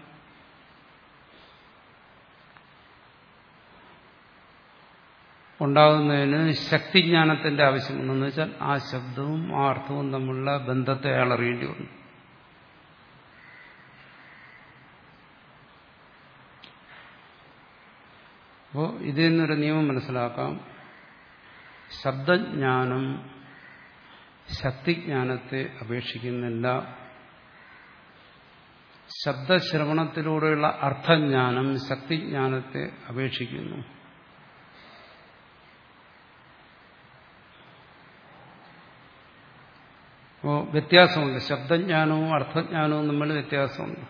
ഉണ്ടാകുന്നതിന് ശക്തിജ്ഞാനത്തിന്റെ ആവശ്യം വന്നെന്ന് വെച്ചാൽ ആ ശബ്ദവും ആ അർത്ഥവും തമ്മിലുള്ള ബന്ധത്തെ അയാൾ അറിയേണ്ടി വന്നു അപ്പോൾ ഇതിൽ നിന്നൊരു നിയമം മനസ്സിലാക്കാം ശബ്ദജ്ഞാനം ശക്തിജ്ഞാനത്തെ അപേക്ഷിക്കുന്നില്ല ശബ്ദശ്രവണത്തിലൂടെയുള്ള അർത്ഥജ്ഞാനം ശക്തിജ്ഞാനത്തെ അപേക്ഷിക്കുന്നു അപ്പോൾ വ്യത്യാസമുണ്ട് ശബ്ദജ്ഞാനവും അർത്ഥജ്ഞാനവും തമ്മിൽ വ്യത്യാസമുണ്ട്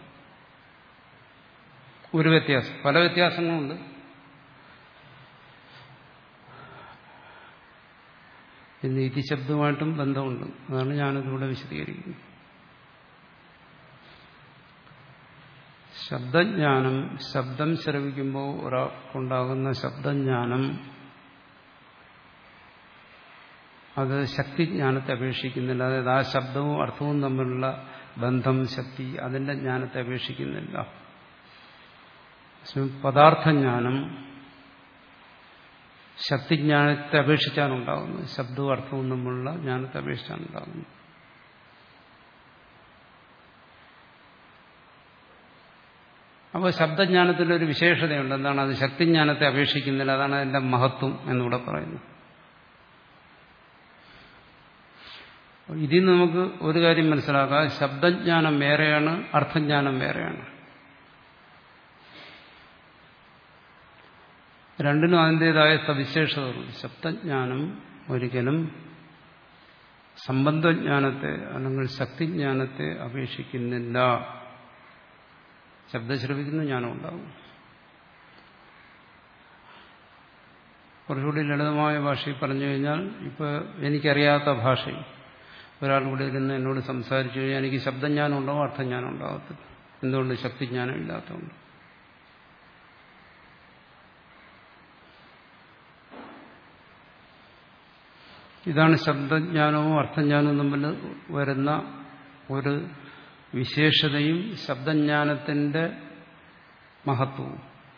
ഒരു വ്യത്യാസം പല വ്യത്യാസങ്ങളുണ്ട് ഇന്ന് ഇതിശബ്ദമായിട്ടും ബന്ധമുണ്ട് അതാണ് ഞാനിതിലൂടെ വിശദീകരിക്കുന്നത് ശബ്ദജ്ഞാനം ശബ്ദം ശ്രവിക്കുമ്പോൾ ഒരാൾക്കുണ്ടാകുന്ന ശബ്ദജ്ഞാനം അത് ശക്തിജ്ഞാനത്തെ അപേക്ഷിക്കുന്നില്ല അതായത് ആ ശബ്ദവും അർത്ഥവും തമ്മിലുള്ള ബന്ധം ശക്തി അതിന്റെ ജ്ഞാനത്തെ അപേക്ഷിക്കുന്നില്ല പദാർത്ഥജ്ഞാനം ശക്തിജ്ഞാനത്തെ അപേക്ഷിച്ചാണ് ഉണ്ടാകുന്നത് ശബ്ദവും അർത്ഥവും തമ്മിലുള്ള ജ്ഞാനത്തെ അപേക്ഷിച്ചാണ് ഉണ്ടാകുന്നത് അപ്പോൾ ശബ്ദജ്ഞാനത്തിൻ്റെ ഒരു വിശേഷതയുണ്ട് എന്താണ് അത് ശക്തിജ്ഞാനത്തെ അപേക്ഷിക്കുന്നില്ല അതാണ് അതിന്റെ മഹത്വം എന്നിവിടെ പറയുന്നത് ഇതിൽ നമുക്ക് ഒരു കാര്യം മനസ്സിലാക്കാം ശബ്ദജ്ഞാനം വേറെയാണ് അർത്ഥജ്ഞാനം വേറെയാണ് രണ്ടിനും അതിൻ്റെതായ സവിശേഷതകളുണ്ട് ശബ്ദജ്ഞാനം ഒരിക്കലും സംബന്ധജ്ഞാനത്തെ അല്ലെങ്കിൽ ശക്തിജ്ഞാനത്തെ അപേക്ഷിക്കുന്നില്ല ശബ്ദം ശ്രവിക്കുന്ന ജ്ഞാനം ഉണ്ടാകും കുറച്ചുകൂടി ലളിതമായ ഭാഷയിൽ പറഞ്ഞു കഴിഞ്ഞാൽ ഇപ്പോൾ എനിക്കറിയാത്ത ഭാഷയിൽ ഒരാൾ കൂടെ ഇരുന്ന് എന്നോട് സംസാരിച്ചു കഴിഞ്ഞാൽ എനിക്ക് ശബ്ദജ്ഞാനം ഉണ്ടാവും അർത്ഥജ്ഞാനം ഉണ്ടാകത്തില്ല എന്തുകൊണ്ട് ശക്തിജ്ഞാനം ഇല്ലാത്തതുകൊണ്ട് ഇതാണ് ശബ്ദജ്ഞാനവും അർത്ഥജ്ഞാനവും തമ്മിൽ വരുന്ന ഒരു വിശേഷതയും ശബ്ദജ്ഞാനത്തിന്റെ മഹത്വവും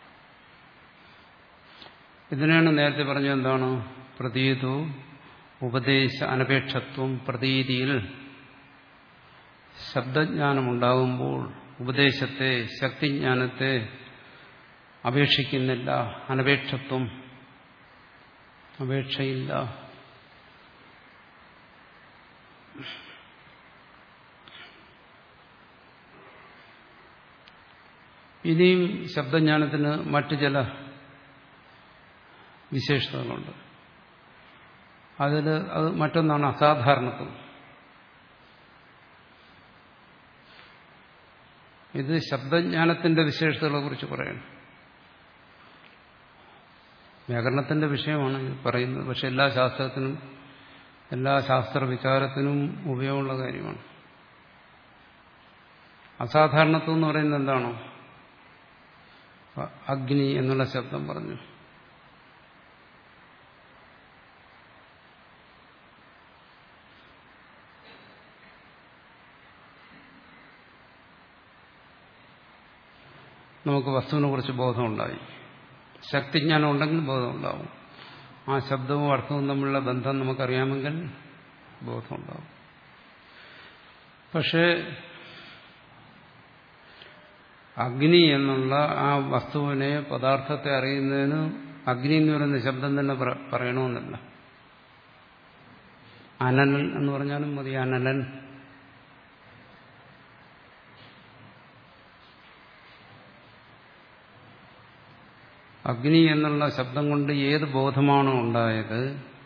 ഇതിനാണ് നേരത്തെ പറഞ്ഞത് എന്താണ് പ്രതീതോ ഉപദേശ അനപേക്ഷത്വം പ്രതീതിയിൽ ശബ്ദജ്ഞാനമുണ്ടാകുമ്പോൾ ഉപദേശത്തെ ശക്തിജ്ഞാനത്തെ അപേക്ഷിക്കുന്നില്ല അനപേക്ഷത്വം അപേക്ഷയില്ല ഇനിയും ശബ്ദജ്ഞാനത്തിന് മറ്റു ചില വിശേഷതകളുണ്ട് അതിൽ അത് മറ്റൊന്നാണ് അസാധാരണത്വം ഇത് ശബ്ദജ്ഞാനത്തിന്റെ വിശേഷതകളെ കുറിച്ച് പറയണം വ്യാകരണത്തിന്റെ വിഷയമാണ് ഇത് പറയുന്നത് പക്ഷെ എല്ലാ ശാസ്ത്രത്തിനും എല്ലാ ശാസ്ത്ര വിചാരത്തിനും ഉപയോഗമുള്ള കാര്യമാണ് അസാധാരണത്വം എന്ന് പറയുന്നത് എന്താണോ അഗ്നി എന്നുള്ള ശബ്ദം പറഞ്ഞു നമുക്ക് വസ്തുവിനെ കുറിച്ച് ബോധമുണ്ടായി ശക്തിജ്ഞാനം ഉണ്ടെങ്കിൽ ബോധമുണ്ടാവും ആ ശബ്ദവും അർത്ഥവും തമ്മിലുള്ള ബന്ധം നമുക്കറിയാമെങ്കിൽ ബോധമുണ്ടാവും പക്ഷേ അഗ്നി എന്നുള്ള ആ വസ്തുവിനെ പദാർത്ഥത്തെ അറിയുന്നതിന് അഗ്നി എന്ന് പറയുന്ന ശബ്ദം തന്നെ പറയണമെന്നില്ല അനലൻ എന്ന് പറഞ്ഞാലും മതി അനലൻ അഗ്നി എന്നുള്ള ശബ്ദം കൊണ്ട് ഏത് ബോധമാണോ ഉണ്ടായത്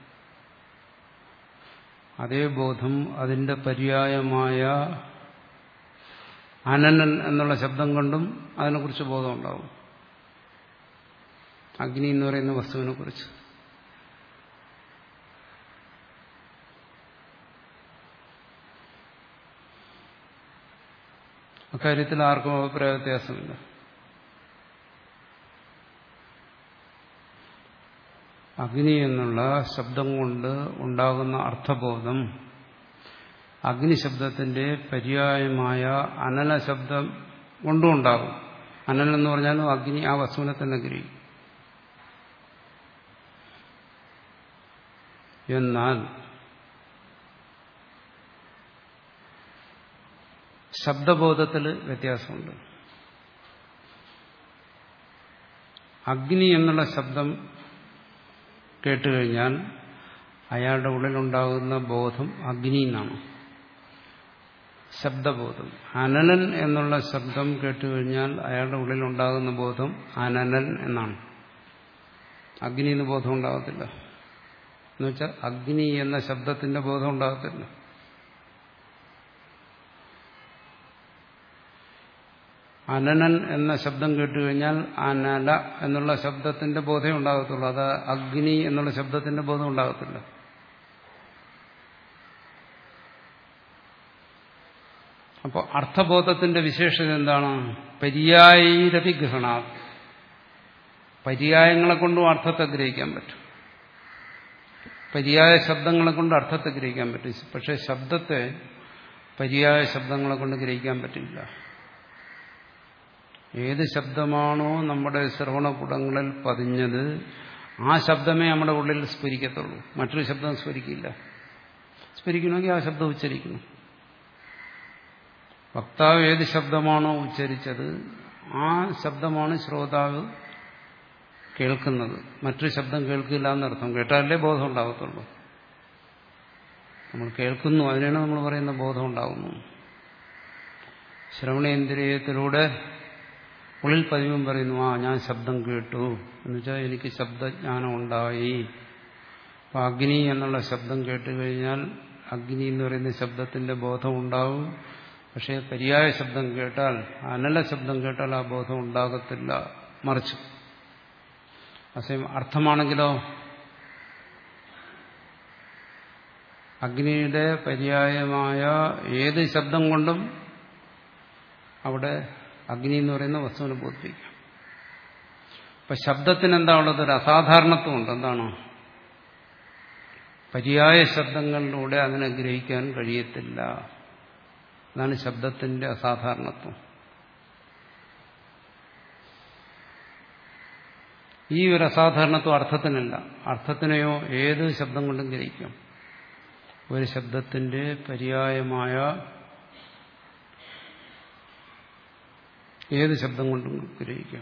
അതേ ബോധം അതിന്റെ പര്യായമായ അനനൻ എന്നുള്ള ശബ്ദം കൊണ്ടും അതിനെക്കുറിച്ച് ബോധമുണ്ടാവും അഗ്നി എന്ന് പറയുന്ന വസ്തുവിനെ കുറിച്ച് അക്കാര്യത്തിൽ ആർക്കും അഭിപ്രായ വ്യത്യാസമില്ല അഗ്നി എന്നുള്ള ശബ്ദം കൊണ്ട് ഉണ്ടാകുന്ന അർത്ഥബോധം അഗ്നിശബ്ദത്തിന്റെ പര്യായമായ അനല ശബ്ദം കൊണ്ടും ഉണ്ടാകും അനൽ എന്ന് പറഞ്ഞാലും അഗ്നി ആ വസ്തുവിനെ തന്നെ ഗ്രഹിക്കും എന്നാൽ ശബ്ദബോധത്തിൽ വ്യത്യാസമുണ്ട് അഗ്നി എന്നുള്ള ശബ്ദം കേട്ടുകഴിഞ്ഞാൽ അയാളുടെ ഉള്ളിലുണ്ടാകുന്ന ബോധം അഗ്നി എന്നാണ് ശബ്ദബോധം അനനൻ എന്നുള്ള ശബ്ദം കേട്ടുകഴിഞ്ഞാൽ അയാളുടെ ഉള്ളിലുണ്ടാകുന്ന ബോധം അനനൻ എന്നാണ് അഗ്നി എന്ന് ബോധം ഉണ്ടാകത്തില്ല എന്നുവെച്ചാൽ അഗ്നി എന്ന ശബ്ദത്തിന്റെ ബോധം ഉണ്ടാകത്തില്ല അനനൻ എന്ന ശബ്ദം കേട്ടുകഴിഞ്ഞാൽ അനല എന്നുള്ള ശബ്ദത്തിന്റെ ബോധം ഉണ്ടാകത്തുള്ളൂ അത് അഗ്നി എന്നുള്ള ശബ്ദത്തിന്റെ ബോധം ഉണ്ടാകത്തില്ല അപ്പോൾ അർത്ഥബോധത്തിന്റെ വിശേഷത എന്താണ് പര്യായിരവിഗ്രഹണ പര്യായങ്ങളെ കൊണ്ടും അർത്ഥത്തെ ഗ്രഹിക്കാൻ പറ്റും പര്യായ ശബ്ദങ്ങളെ കൊണ്ട് അർത്ഥത്തെ ഗ്രഹിക്കാൻ പറ്റും പക്ഷെ ശബ്ദത്തെ പര്യായ ശബ്ദങ്ങളെ കൊണ്ട് ഗ്രഹിക്കാൻ പറ്റില്ല ഏത് ശബ്ദമാണോ നമ്മുടെ ശ്രവണപുടങ്ങളിൽ പതിഞ്ഞത് ആ ശബ്ദമേ നമ്മുടെ ഉള്ളിൽ സ്ഫുരിക്കത്തുള്ളൂ മറ്റൊരു ശബ്ദം സ്ഫുരിക്കില്ല സ്ഫുരിക്കണമെങ്കിൽ ആ ശബ്ദം ഉച്ചരിക്കണം വക്താവ് ഏത് ശബ്ദമാണോ ഉച്ചരിച്ചത് ആ ശബ്ദമാണ് ശ്രോതാവ് കേൾക്കുന്നത് മറ്റൊരു ശബ്ദം കേൾക്കില്ല എന്നർത്ഥം കേട്ടാലേ ബോധം ഉണ്ടാകത്തുള്ളൂ നമ്മൾ കേൾക്കുന്നു അതിനാണ് നമ്മൾ പറയുന്ന ബോധം ഉണ്ടാകുന്നു ശ്രവണേന്ദ്രിയത്തിലൂടെ ഉള്ളിൽ പതിവും പറയുന്നു ആ ഞാൻ ശബ്ദം കേട്ടു എന്നുവെച്ചാൽ എനിക്ക് ശബ്ദജ്ഞാനം ഉണ്ടായി അപ്പം അഗ്നി എന്നുള്ള ശബ്ദം കേട്ട് കഴിഞ്ഞാൽ അഗ്നി എന്ന് പറയുന്ന ശബ്ദത്തിന്റെ ബോധം ഉണ്ടാവും പക്ഷേ പര്യായ ശബ്ദം കേട്ടാൽ അനല ശബ്ദം കേട്ടാൽ ആ ബോധം ഉണ്ടാകത്തില്ല മറിച്ച് അസയം അർത്ഥമാണെങ്കിലോ അഗ്നിയുടെ പര്യായമായ ഏത് ശബ്ദം കൊണ്ടും അവിടെ അഗ്നി എന്ന് പറയുന്ന വസ്തുവിനെ ബോധിപ്പിക്കാം അപ്പൊ ശബ്ദത്തിന് എന്താ ഉള്ളത് ഒരു അസാധാരണത്വമുണ്ട് എന്താണ് പര്യായ ശബ്ദങ്ങളിലൂടെ അതിനെ ഗ്രഹിക്കാൻ കഴിയത്തില്ല അതാണ് ശബ്ദത്തിന്റെ അസാധാരണത്വം ഈ ഒരു അസാധാരണത്വം അർത്ഥത്തിനല്ല അർത്ഥത്തിനെയോ ഏത് ശബ്ദം കൊണ്ടും ഗ്രഹിക്കാം ഒരു ശബ്ദത്തിന്റെ പര്യായമായ ഏത് ശബ്ദം കൊണ്ടും ഗ്രഹിക്കാം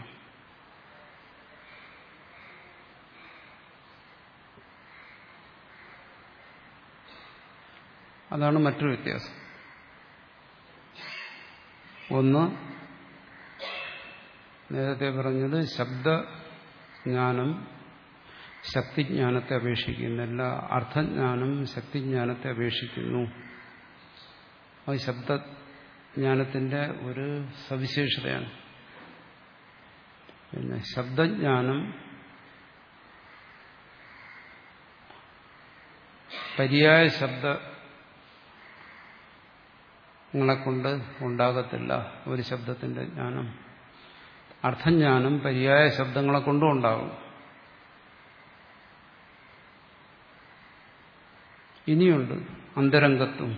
അതാണ് മറ്റൊരു വ്യത്യാസം ഒന്ന് നേരത്തെ പറഞ്ഞത് ശബ്ദജ്ഞാനം ശക്തിജ്ഞാനത്തെ അപേക്ഷിക്കുന്നില്ല അർത്ഥജ്ഞാനം ശക്തിജ്ഞാനത്തെ അപേക്ഷിക്കുന്നു അത് ശബ്ദജ്ഞാനത്തിന്റെ ഒരു സവിശേഷതയാണ് പിന്നെ ശബ്ദജ്ഞാനം പര്യായ ശബ്ദങ്ങളെ കൊണ്ട് ഉണ്ടാകത്തില്ല ഒരു ശബ്ദത്തിന്റെ ജ്ഞാനം അർത്ഥജ്ഞാനം പര്യായ ശബ്ദങ്ങളെ കൊണ്ടും ഉണ്ടാകും ഇനിയുണ്ട് അന്തരംഗത്വം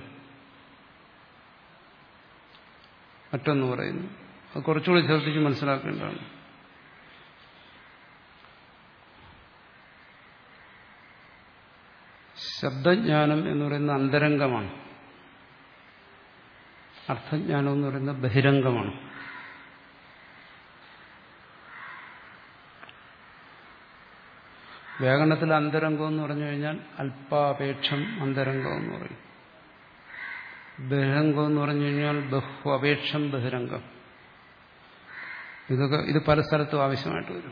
മറ്റൊന്ന് പറയുന്നു അത് കുറച്ചുകൂടി ശ്രദ്ധിച്ച് മനസ്സിലാക്കേണ്ടതാണ് ശബ്ദജ്ഞാനം എന്ന് പറയുന്ന അന്തരംഗമാണ് അർത്ഥജ്ഞാനം എന്ന് പറയുന്നത് ബഹിരംഗമാണ് വ്യാകരണത്തിൽ അന്തരംഗം എന്ന് പറഞ്ഞു കഴിഞ്ഞാൽ അല്പാപേക്ഷം അന്തരംഗം എന്ന് പറയും ബഹിരംഗം എന്ന് പറഞ്ഞു കഴിഞ്ഞാൽ ബഹു അപേക്ഷം ബഹിരംഗം ഇതൊക്കെ ഇത് പല സ്ഥലത്തും ആവശ്യമായിട്ട് വരും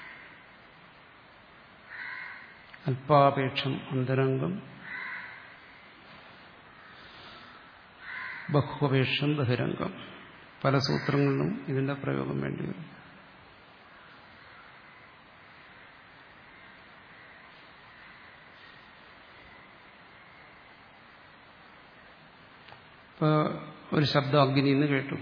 അല്പാപേക്ഷം അന്തരംഗം ബഹുപേക്ഷം ബഹിരംഗം പല സൂത്രങ്ങളിലും ഇതിന്റെ പ്രയോഗം വേണ്ടി വരും ഇപ്പൊ ഒരു ശബ്ദം അഗ്നി എന്ന് കേട്ടു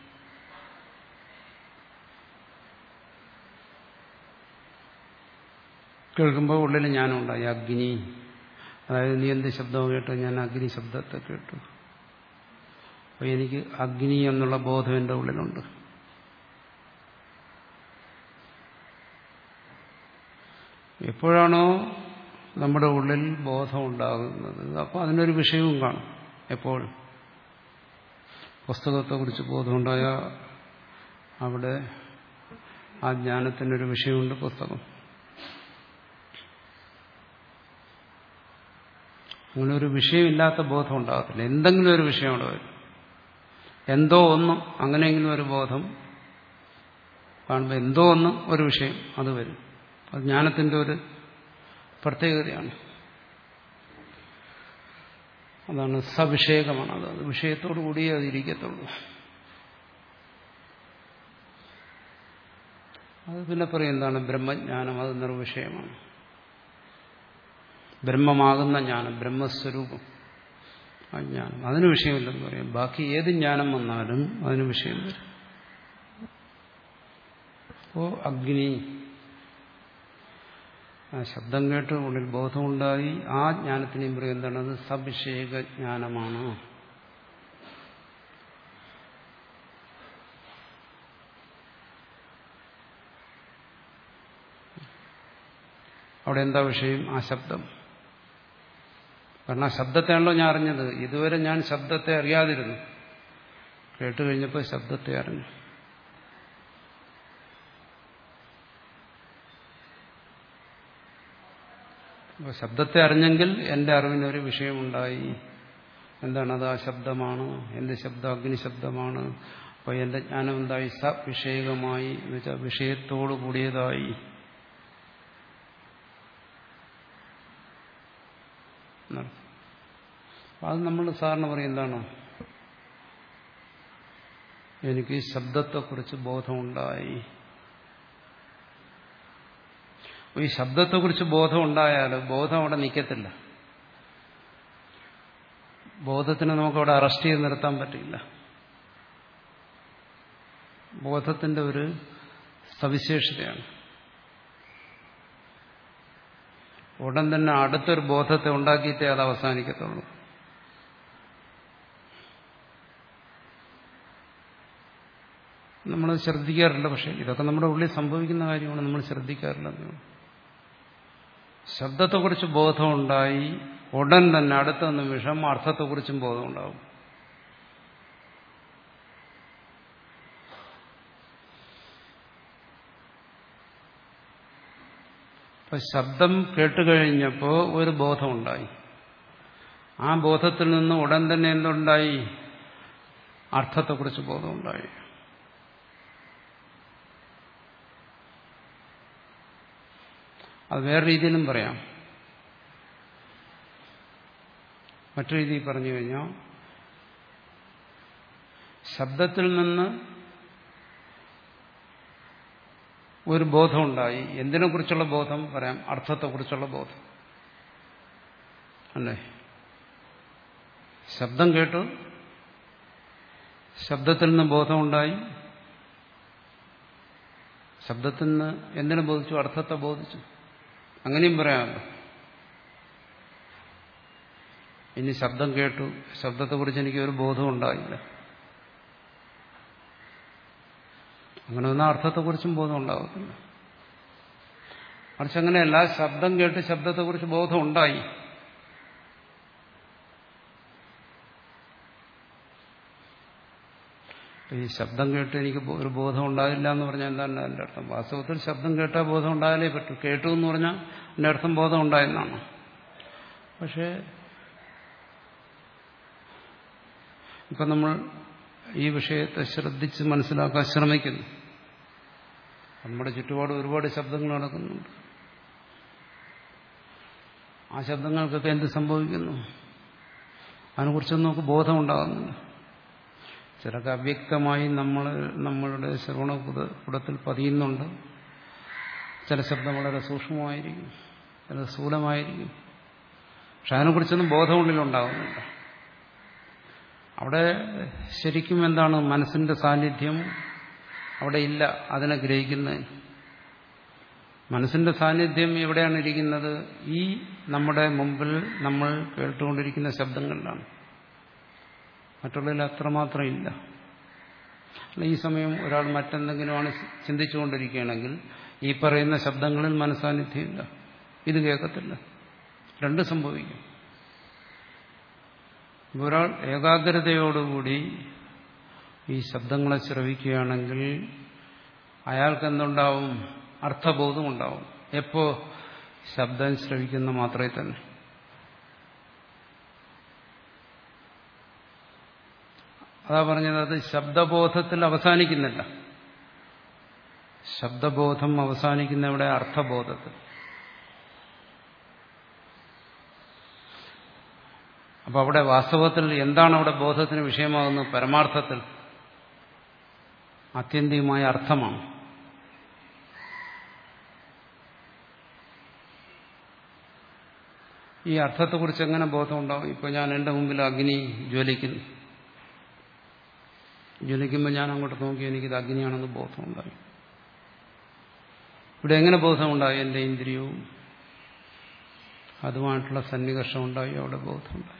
കേൾക്കുമ്പോൾ ഉള്ളിൽ ഞാനുണ്ടായി അഗ്നി അതായത് നീ എന്ത് ശബ്ദം കേട്ടോ ഞാൻ അഗ്നി ശബ്ദത്തെ കേട്ടു അപ്പോൾ എനിക്ക് അഗ്നി എന്നുള്ള ബോധം എൻ്റെ ഉള്ളിലുണ്ട് എപ്പോഴാണോ നമ്മുടെ ഉള്ളിൽ ബോധം ഉണ്ടാകുന്നത് അപ്പോൾ അതിനൊരു വിഷയവും കാണും എപ്പോഴും പുസ്തകത്തെക്കുറിച്ച് ബോധമുണ്ടായ അവിടെ ആ ജ്ഞാനത്തിനൊരു വിഷയമുണ്ട് പുസ്തകം അങ്ങനെ ഒരു വിഷയമില്ലാത്ത ബോധം ഉണ്ടാകത്തില്ല എന്തെങ്കിലും ഒരു വിഷയം അവിടെ വരും എന്തോ ഒന്ന് അങ്ങനെയെങ്കിലും ഒരു ബോധം കാണുമ്പോൾ എന്തോ ഒന്ന് ഒരു വിഷയം അത് വരും അത് ജ്ഞാനത്തിന്റെ ഒരു പ്രത്യേകതയാണ് അതാണ് സവിഷേകമാണ് അത് അത് വിഷയത്തോടു കൂടിയേ അത് ഇരിക്കത്തുള്ളൂ അത് പിന്നെ പറയും എന്താണ് ബ്രഹ്മജ്ഞാനം അത് നിർവിഷയമാണ് ബ്രഹ്മമാകുന്ന ജ്ഞാനം ബ്രഹ്മസ്വരൂപം ആ ജ്ഞാനം അതിന് വിഷയമില്ലെന്ന് പറയും ബാക്കി ഏത് ജ്ഞാനം വന്നാലും അതിന് വിഷയം വരും അപ്പോ അഗ്നി ആ ശബ്ദം കേട്ട് ഉള്ളിൽ ബോധമുണ്ടായി ആ ജ്ഞാനത്തിനെയും പറയും എന്താണ് അത് സവിഷേക ജ്ഞാനമാണ് അവിടെ എന്താ വിഷയം ആ ശബ്ദം കാരണം ആ ശബ്ദത്തെയാണല്ലോ ഞാൻ അറിഞ്ഞത് ഇതുവരെ ഞാൻ ശബ്ദത്തെ അറിയാതിരുന്നു കേട്ട് കഴിഞ്ഞപ്പോൾ ശബ്ദത്തെ അറിഞ്ഞു അപ്പോൾ ശബ്ദത്തെ അറിഞ്ഞെങ്കിൽ എൻ്റെ അറിവിനൊരു വിഷയമുണ്ടായി എന്താണ് അത് ആ ശബ്ദമാണ് എന്ത് ശബ്ദം അഗ്നിശബ്ദമാണ് അപ്പോൾ എൻ്റെ ജ്ഞാനം എന്തായി സ വിഷയകമായി എന്ന് വെച്ചാൽ വിഷയത്തോടു കൂടിയതായി അത് നമ്മൾ സാറിന് പറയും എന്താണ് എനിക്ക് ശബ്ദത്തെക്കുറിച്ച് ബോധമുണ്ടായി ഈ ശബ്ദത്തെക്കുറിച്ച് ബോധം ഉണ്ടായാൽ ബോധം അവിടെ നിൽക്കത്തില്ല ബോധത്തിന് നമുക്ക് അവിടെ അറസ്റ്റ് ചെയ്ത് നിർത്താൻ പറ്റില്ല ബോധത്തിന്റെ ഒരു സവിശേഷതയാണ് ഉടൻ തന്നെ അടുത്തൊരു ബോധത്തെ ഉണ്ടാക്കിയിട്ടേ അത് അവസാനിക്കത്തുള്ളൂ നമ്മൾ ശ്രദ്ധിക്കാറില്ല പക്ഷെ ഇതൊക്കെ നമ്മുടെ ഉള്ളിൽ സംഭവിക്കുന്ന കാര്യമാണ് നമ്മൾ ശ്രദ്ധിക്കാറില്ല ശബ്ദത്തെക്കുറിച്ച് ബോധമുണ്ടായി ഉടൻ തന്നെ അടുത്ത നിമിഷം അർത്ഥത്തെക്കുറിച്ചും ബോധമുണ്ടാവും അപ്പൊ ശബ്ദം കേട്ടുകഴിഞ്ഞപ്പോൾ ഒരു ബോധമുണ്ടായി ആ ബോധത്തിൽ നിന്ന് ഉടൻ തന്നെ എന്തുണ്ടായി അർത്ഥത്തെക്കുറിച്ച് ബോധമുണ്ടായി അത് വേറെ രീതിയിലും പറയാം മറ്റു രീതിയിൽ പറഞ്ഞു കഴിഞ്ഞാൽ ശബ്ദത്തിൽ നിന്ന് ഒരു ബോധമുണ്ടായി എന്തിനെക്കുറിച്ചുള്ള ബോധം പറയാം അർത്ഥത്തെക്കുറിച്ചുള്ള ബോധം അല്ലേ ശബ്ദം കേട്ടു ശബ്ദത്തിൽ നിന്ന് ബോധമുണ്ടായി ശബ്ദത്തിൽ നിന്ന് എന്തിനു ബോധിച്ചു അർത്ഥത്തെ ബോധിച്ചു അങ്ങനെയും പറയാമല്ലോ ഇനി ശബ്ദം കേട്ടു ശബ്ദത്തെക്കുറിച്ച് എനിക്ക് ഒരു ബോധം ഉണ്ടായില്ല അങ്ങനെ ഒന്നും അർത്ഥത്തെക്കുറിച്ചും ബോധം ഉണ്ടാകത്തില്ല മറിച്ച് അങ്ങനെയല്ല ശബ്ദം കേട്ട് ശബ്ദത്തെക്കുറിച്ച് ബോധം ഉണ്ടായി ഈ ശബ്ദം കേട്ട് എനിക്ക് ഒരു ബോധം ഉണ്ടായില്ല എന്ന് പറഞ്ഞാൽ എന്താണ് എൻ്റെ അർത്ഥം വാസ്തവത്തിൽ ശബ്ദം കേട്ടാൽ ബോധം ഉണ്ടായാലേ പറ്റൂ കേട്ടു എന്ന് പറഞ്ഞാൽ എൻ്റെ അർത്ഥം ബോധം ഉണ്ടായെന്നാണ് പക്ഷേ ഇപ്പം നമ്മൾ ഈ വിഷയത്തെ ശ്രദ്ധിച്ച് മനസ്സിലാക്കാൻ ശ്രമിക്കുന്നു നമ്മുടെ ചുറ്റുപാട് ഒരുപാട് ശബ്ദങ്ങൾ നടക്കുന്നുണ്ട് ആ ശബ്ദങ്ങൾക്കൊക്കെ എന്ത് സംഭവിക്കുന്നു അതിനെക്കുറിച്ചൊന്നും നമുക്ക് ബോധമുണ്ടാകുന്നില്ല ചിലക്ക് അവ്യക്തമായി നമ്മൾ നമ്മളുടെ ശ്രവണകുടത്തിൽ പതിയുന്നുണ്ട് ചില ശബ്ദം വളരെ സൂക്ഷ്മമായിരിക്കും ചില സ്ഥൂലമായിരിക്കും പക്ഷെ അതിനെക്കുറിച്ചൊന്നും ബോധമുള്ളിലുണ്ടാകുന്നില്ല അവിടെ ശരിക്കും എന്താണ് മനസ്സിന്റെ സാന്നിധ്യം അവിടെ ഇല്ല അതിനെ ഗ്രഹിക്കുന്നത് മനസ്സിന്റെ സാന്നിധ്യം എവിടെയാണ് ഇരിക്കുന്നത് ഈ നമ്മുടെ മുമ്പിൽ നമ്മൾ കേട്ടുകൊണ്ടിരിക്കുന്ന ശബ്ദങ്ങളിലാണ് മറ്റുള്ളതിൽ അത്രമാത്രം ഇല്ല അല്ല ഈ സമയം ഒരാൾ മറ്റെന്തെങ്കിലുമാണ് ചിന്തിച്ചുകൊണ്ടിരിക്കുകയാണെങ്കിൽ ഈ പറയുന്ന ശബ്ദങ്ങളിൽ മനസ്സാന്നിധ്യമില്ല ഇത് കേൾക്കത്തില്ല രണ്ട് സംഭവിക്കും ഒരാൾ ഏകാഗ്രതയോടുകൂടി ഈ ശബ്ദങ്ങളെ ശ്രവിക്കുകയാണെങ്കിൽ അയാൾക്ക് എന്തുണ്ടാവും അർത്ഥബോധം ഉണ്ടാവും എപ്പോ ശബ്ദം ശ്രവിക്കുന്ന മാത്രമേ തന്നെ അതാ പറഞ്ഞത് അത് ശബ്ദബോധത്തിൽ അവസാനിക്കുന്നില്ല ശബ്ദബോധം അവസാനിക്കുന്ന ഇവിടെ അർത്ഥബോധത്തിൽ അപ്പൊ അവിടെ വാസ്തവത്തിൽ എന്താണ് അവിടെ ബോധത്തിന് വിഷയമാകുന്നത് പരമാർത്ഥത്തിൽ ആത്യന്തികമായ അർത്ഥമാണ് ഈ അർത്ഥത്തെക്കുറിച്ച് എങ്ങനെ ബോധമുണ്ടാവും ഇപ്പൊ ഞാൻ എൻ്റെ മുമ്പിൽ അഗ്നി ജ്വലിക്കുന്നു ജ്വലിക്കുമ്പോൾ ഞാൻ അങ്ങോട്ട് നോക്കി എനിക്കിത് അഗ്നിയാണെന്ന് ബോധമുണ്ടായി ഇവിടെ എങ്ങനെ ബോധമുണ്ടായി എൻ്റെ ഇന്ദ്രിയവും അതുമായിട്ടുള്ള സന്നികർഷം ഉണ്ടായി അവിടെ ബോധമുണ്ടായി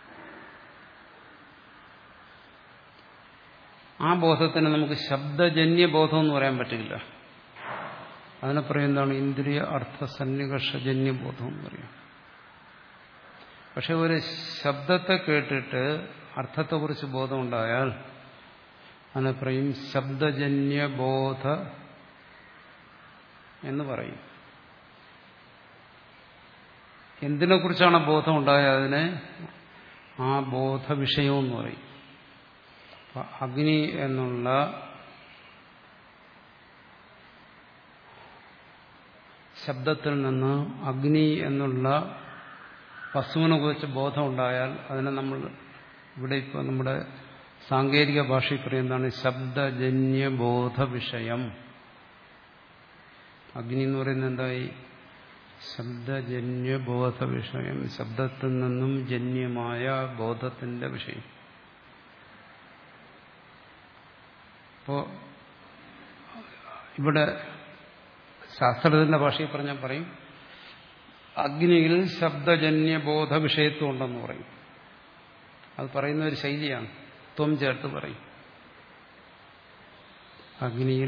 ആ ബോധത്തിന് നമുക്ക് ശബ്ദജന്യ ബോധം എന്ന് പറയാൻ പറ്റില്ല അതിനെ പറയുന്നതാണ് ഇന്ദ്രിയ അർത്ഥ സന്നികർഷജന്യ ബോധം എന്ന് പറയാം പക്ഷെ ഒരു ശബ്ദത്തെ കേട്ടിട്ട് അർത്ഥത്തെക്കുറിച്ച് ബോധമുണ്ടായാൽ അതിനെ പറയും ശബ്ദജന്യ ബോധ എന്ന് പറയും എന്തിനെ കുറിച്ചാണ് ബോധം ഉണ്ടായത് അതിനെ ആ ബോധ വിഷയം എന്ന് പറയും അഗ്നി എന്നുള്ള ശബ്ദത്തിൽ നിന്ന് അഗ്നി എന്നുള്ള വസ്തുവിനെ കുറിച്ച് ബോധമുണ്ടായാൽ അതിനെ നമ്മൾ ഇവിടെ ഇപ്പോൾ നമ്മുടെ സാങ്കേതിക ഭാഷയിൽ പറയുന്നതാണ് ശബ്ദജന്യ ബോധ വിഷയം അഗ്നി എന്ന് പറയുന്നത് എന്തായി ശബ്ദജന്യ ബോധ വിഷയം ശബ്ദത്തിൽ നിന്നും ജന്യമായ ബോധത്തിന്റെ വിഷയം അപ്പോ ഇവിടെ ശാസ്ത്രത്തിന്റെ ഭാഷയിൽ പറഞ്ഞാൽ പറയും അഗ്നിയിൽ ശബ്ദജന്യ ബോധ വിഷയത്വം ഉണ്ടെന്ന് പറയും അത് പറയുന്ന ഒരു ശൈലിയാണ് ത്വം ചേർത്ത് പറയും അഗ്നിയിൽ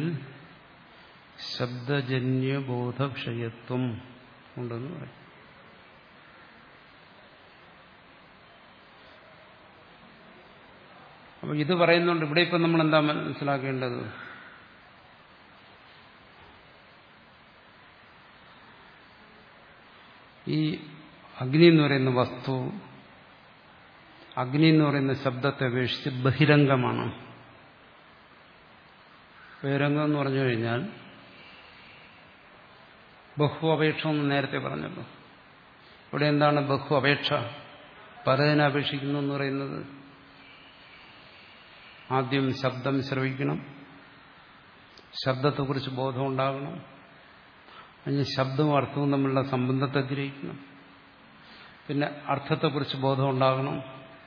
ശബ്ദജന്യ ബോധ വിഷയത്വം ഉണ്ടെന്ന് പറയും അപ്പൊ ഇത് പറയുന്നുണ്ട് ഇവിടെ ഇപ്പം നമ്മൾ എന്താ മനസ്സിലാക്കേണ്ടത് ഈ അഗ്നി എന്ന് പറയുന്ന വസ്തു അഗ്നി എന്ന് പറയുന്ന ശബ്ദത്തെ അപേക്ഷിച്ച് ബഹിരംഗമാണ് ബഹിരംഗം എന്ന് പറഞ്ഞു കഴിഞ്ഞാൽ ബഹു അപേക്ഷ എന്ന് നേരത്തെ പറഞ്ഞല്ലോ ഇവിടെ എന്താണ് ബഹു അപേക്ഷ പലതിനെ അപേക്ഷിക്കുന്നു എന്ന് പറയുന്നത് ആദ്യം ശബ്ദം ശ്രവിക്കണം ശബ്ദത്തെക്കുറിച്ച് ബോധം ഉണ്ടാകണം അതിന് ശബ്ദവും അർത്ഥവും തമ്മിലുള്ള സംബന്ധത്തെ ഗ്രഹിക്കണം പിന്നെ അർത്ഥത്തെക്കുറിച്ച് ബോധം ഉണ്ടാകണം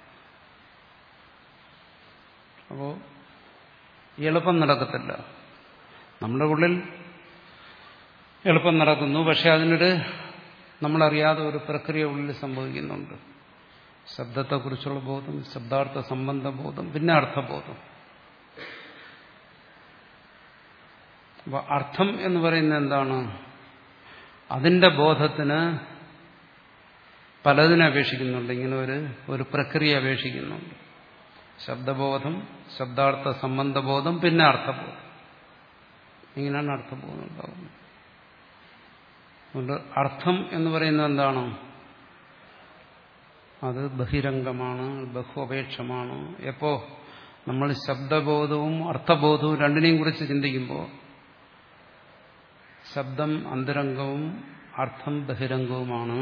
അപ്പോൾ എളുപ്പം നടക്കത്തില്ല നമ്മുടെ ഉള്ളിൽ എളുപ്പം നടക്കുന്നു പക്ഷെ അതിനൊരു നമ്മളറിയാതെ ഒരു പ്രക്രിയ ഉള്ളിൽ സംഭവിക്കുന്നുണ്ട് ശബ്ദത്തെക്കുറിച്ചുള്ള ബോധം ശബ്ദാർത്ഥ സംബന്ധ ബോധം പിന്നെ അർത്ഥബോധം അപ്പൊ അർത്ഥം എന്ന് പറയുന്നത് എന്താണ് അതിന്റെ ബോധത്തിന് പലതിനെ അപേക്ഷിക്കുന്നുണ്ട് ഇങ്ങനെ ഒരു ഒരു പ്രക്രിയ അപേക്ഷിക്കുന്നുണ്ട് ശബ്ദബോധം ശബ്ദാർത്ഥ സംബന്ധബോധം പിന്നെ അർത്ഥബോധം ഇങ്ങനെയാണ് അർത്ഥബോധം ഉണ്ടാകുന്നത് അതുകൊണ്ട് അർത്ഥം എന്ന് പറയുന്നത് എന്താണ് അത് ബഹിരംഗമാണ് ബഹു അപേക്ഷമാണ് എപ്പോ നമ്മൾ ശബ്ദബോധവും അർത്ഥബോധവും രണ്ടിനെയും കുറിച്ച് ചിന്തിക്കുമ്പോൾ ശബ്ദം അന്തരംഗവും അർത്ഥം ബഹിരംഗവുമാണ്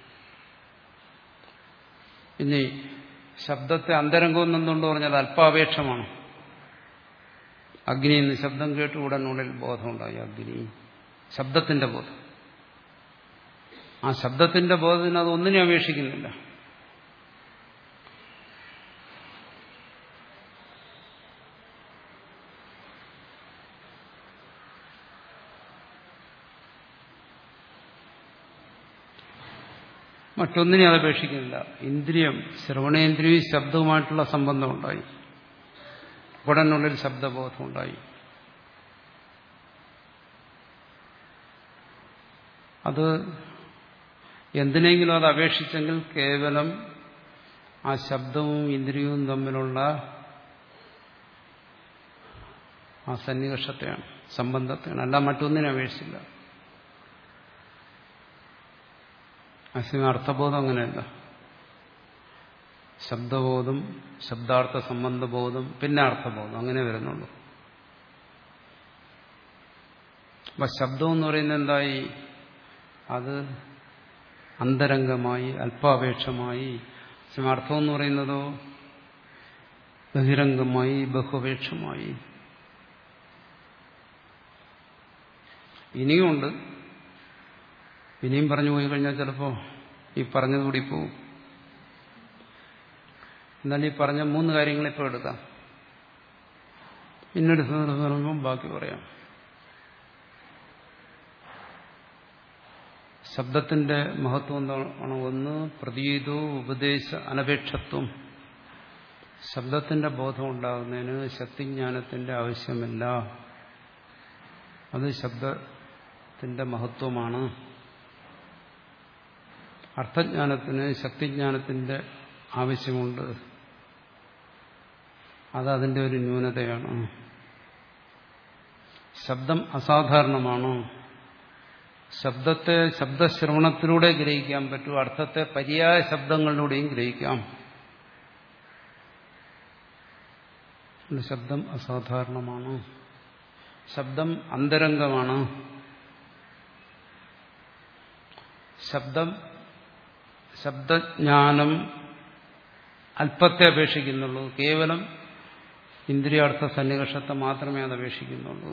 ഇനി ശബ്ദത്തെ അന്തരംഗം എന്നുകൊണ്ട് പറഞ്ഞാൽ അല്പാപേക്ഷമാണ് അഗ്നി എന്ന് ശബ്ദം കേട്ട് ഉടനുള്ളിൽ ബോധമുണ്ടായി അഗ്നി ശബ്ദത്തിന്റെ ബോധം ആ ശബ്ദത്തിന്റെ ബോധത്തിന് അത് ഒന്നിനെ അപേക്ഷിക്കുന്നില്ല മറ്റൊന്നിനെ അത് അപേക്ഷിക്കുന്നില്ല ഇന്ദ്രിയം ശ്രവണേന്ദ്രിയവും ശബ്ദവുമായിട്ടുള്ള സംബന്ധമുണ്ടായി ഉടനുള്ളിൽ ശബ്ദബോധമുണ്ടായി അത് എന്തിനെങ്കിലും അത് അപേക്ഷിച്ചെങ്കിൽ കേവലം ആ ശബ്ദവും ഇന്ദ്രിയവും തമ്മിലുള്ള ആ സന്നികർഷത്തെയാണ് സംബന്ധത്തെയാണ് അല്ല മറ്റൊന്നിനെ അപേക്ഷിച്ചില്ല അസിമ അർത്ഥബോധം അങ്ങനെയല്ല ശബ്ദബോധം ശബ്ദാർത്ഥ സംബന്ധബോധം പിന്നെ അർത്ഥബോധം അങ്ങനെ വരുന്നുള്ളൂ അപ്പൊ ശബ്ദം എന്ന് പറയുന്നത് എന്തായി അത് അന്തരംഗമായി അല്പാപേക്ഷമായി അർത്ഥം എന്ന് പറയുന്നതോ ബഹിരംഗമായി ബഹുപേക്ഷമായി ഇനിയുമുണ്ട് ഇനിയും പറഞ്ഞു പോയി കഴിഞ്ഞാൽ ചിലപ്പോ ഈ പറഞ്ഞതുകൂടി പോവും എന്നാൽ ഈ പറഞ്ഞ മൂന്ന് കാര്യങ്ങൾ ഇപ്പോൾ എടുക്കാം പിന്നീട് സന്ദർഭം ബാക്കി പറയാം ശബ്ദത്തിന്റെ മഹത്വം എന്താണ് ഒന്ന് പ്രതീതോ ഉപദേശ അനപേക്ഷത്വം ശബ്ദത്തിന്റെ ബോധം ഉണ്ടാകുന്നതിന് ശക്തിജ്ഞാനത്തിന്റെ ആവശ്യമില്ല അത് ശബ്ദത്തിന്റെ മഹത്വമാണ് അർത്ഥജ്ഞാനത്തിന് ശക്തിജ്ഞാനത്തിന്റെ ആവശ്യമുണ്ട് അത് അതിന്റെ ഒരു ന്യൂനതയാണ് ശബ്ദം അസാധാരണമാണ് ശബ്ദത്തെ ശബ്ദശ്രവണത്തിലൂടെ ഗ്രഹിക്കാൻ പറ്റും അർത്ഥത്തെ പര്യായ ശബ്ദങ്ങളിലൂടെയും ഗ്രഹിക്കാം ശബ്ദം അസാധാരണമാണ് ശബ്ദം അന്തരംഗമാണ് ശബ്ദം ശബ്ദജ്ഞാനം അല്പത്തെ അപേക്ഷിക്കുന്നുള്ളൂ കേവലം ഇന്ദ്രിയാർത്ഥ സന്നികർഷത്തെ മാത്രമേ അത് അപേക്ഷിക്കുന്നുള്ളൂ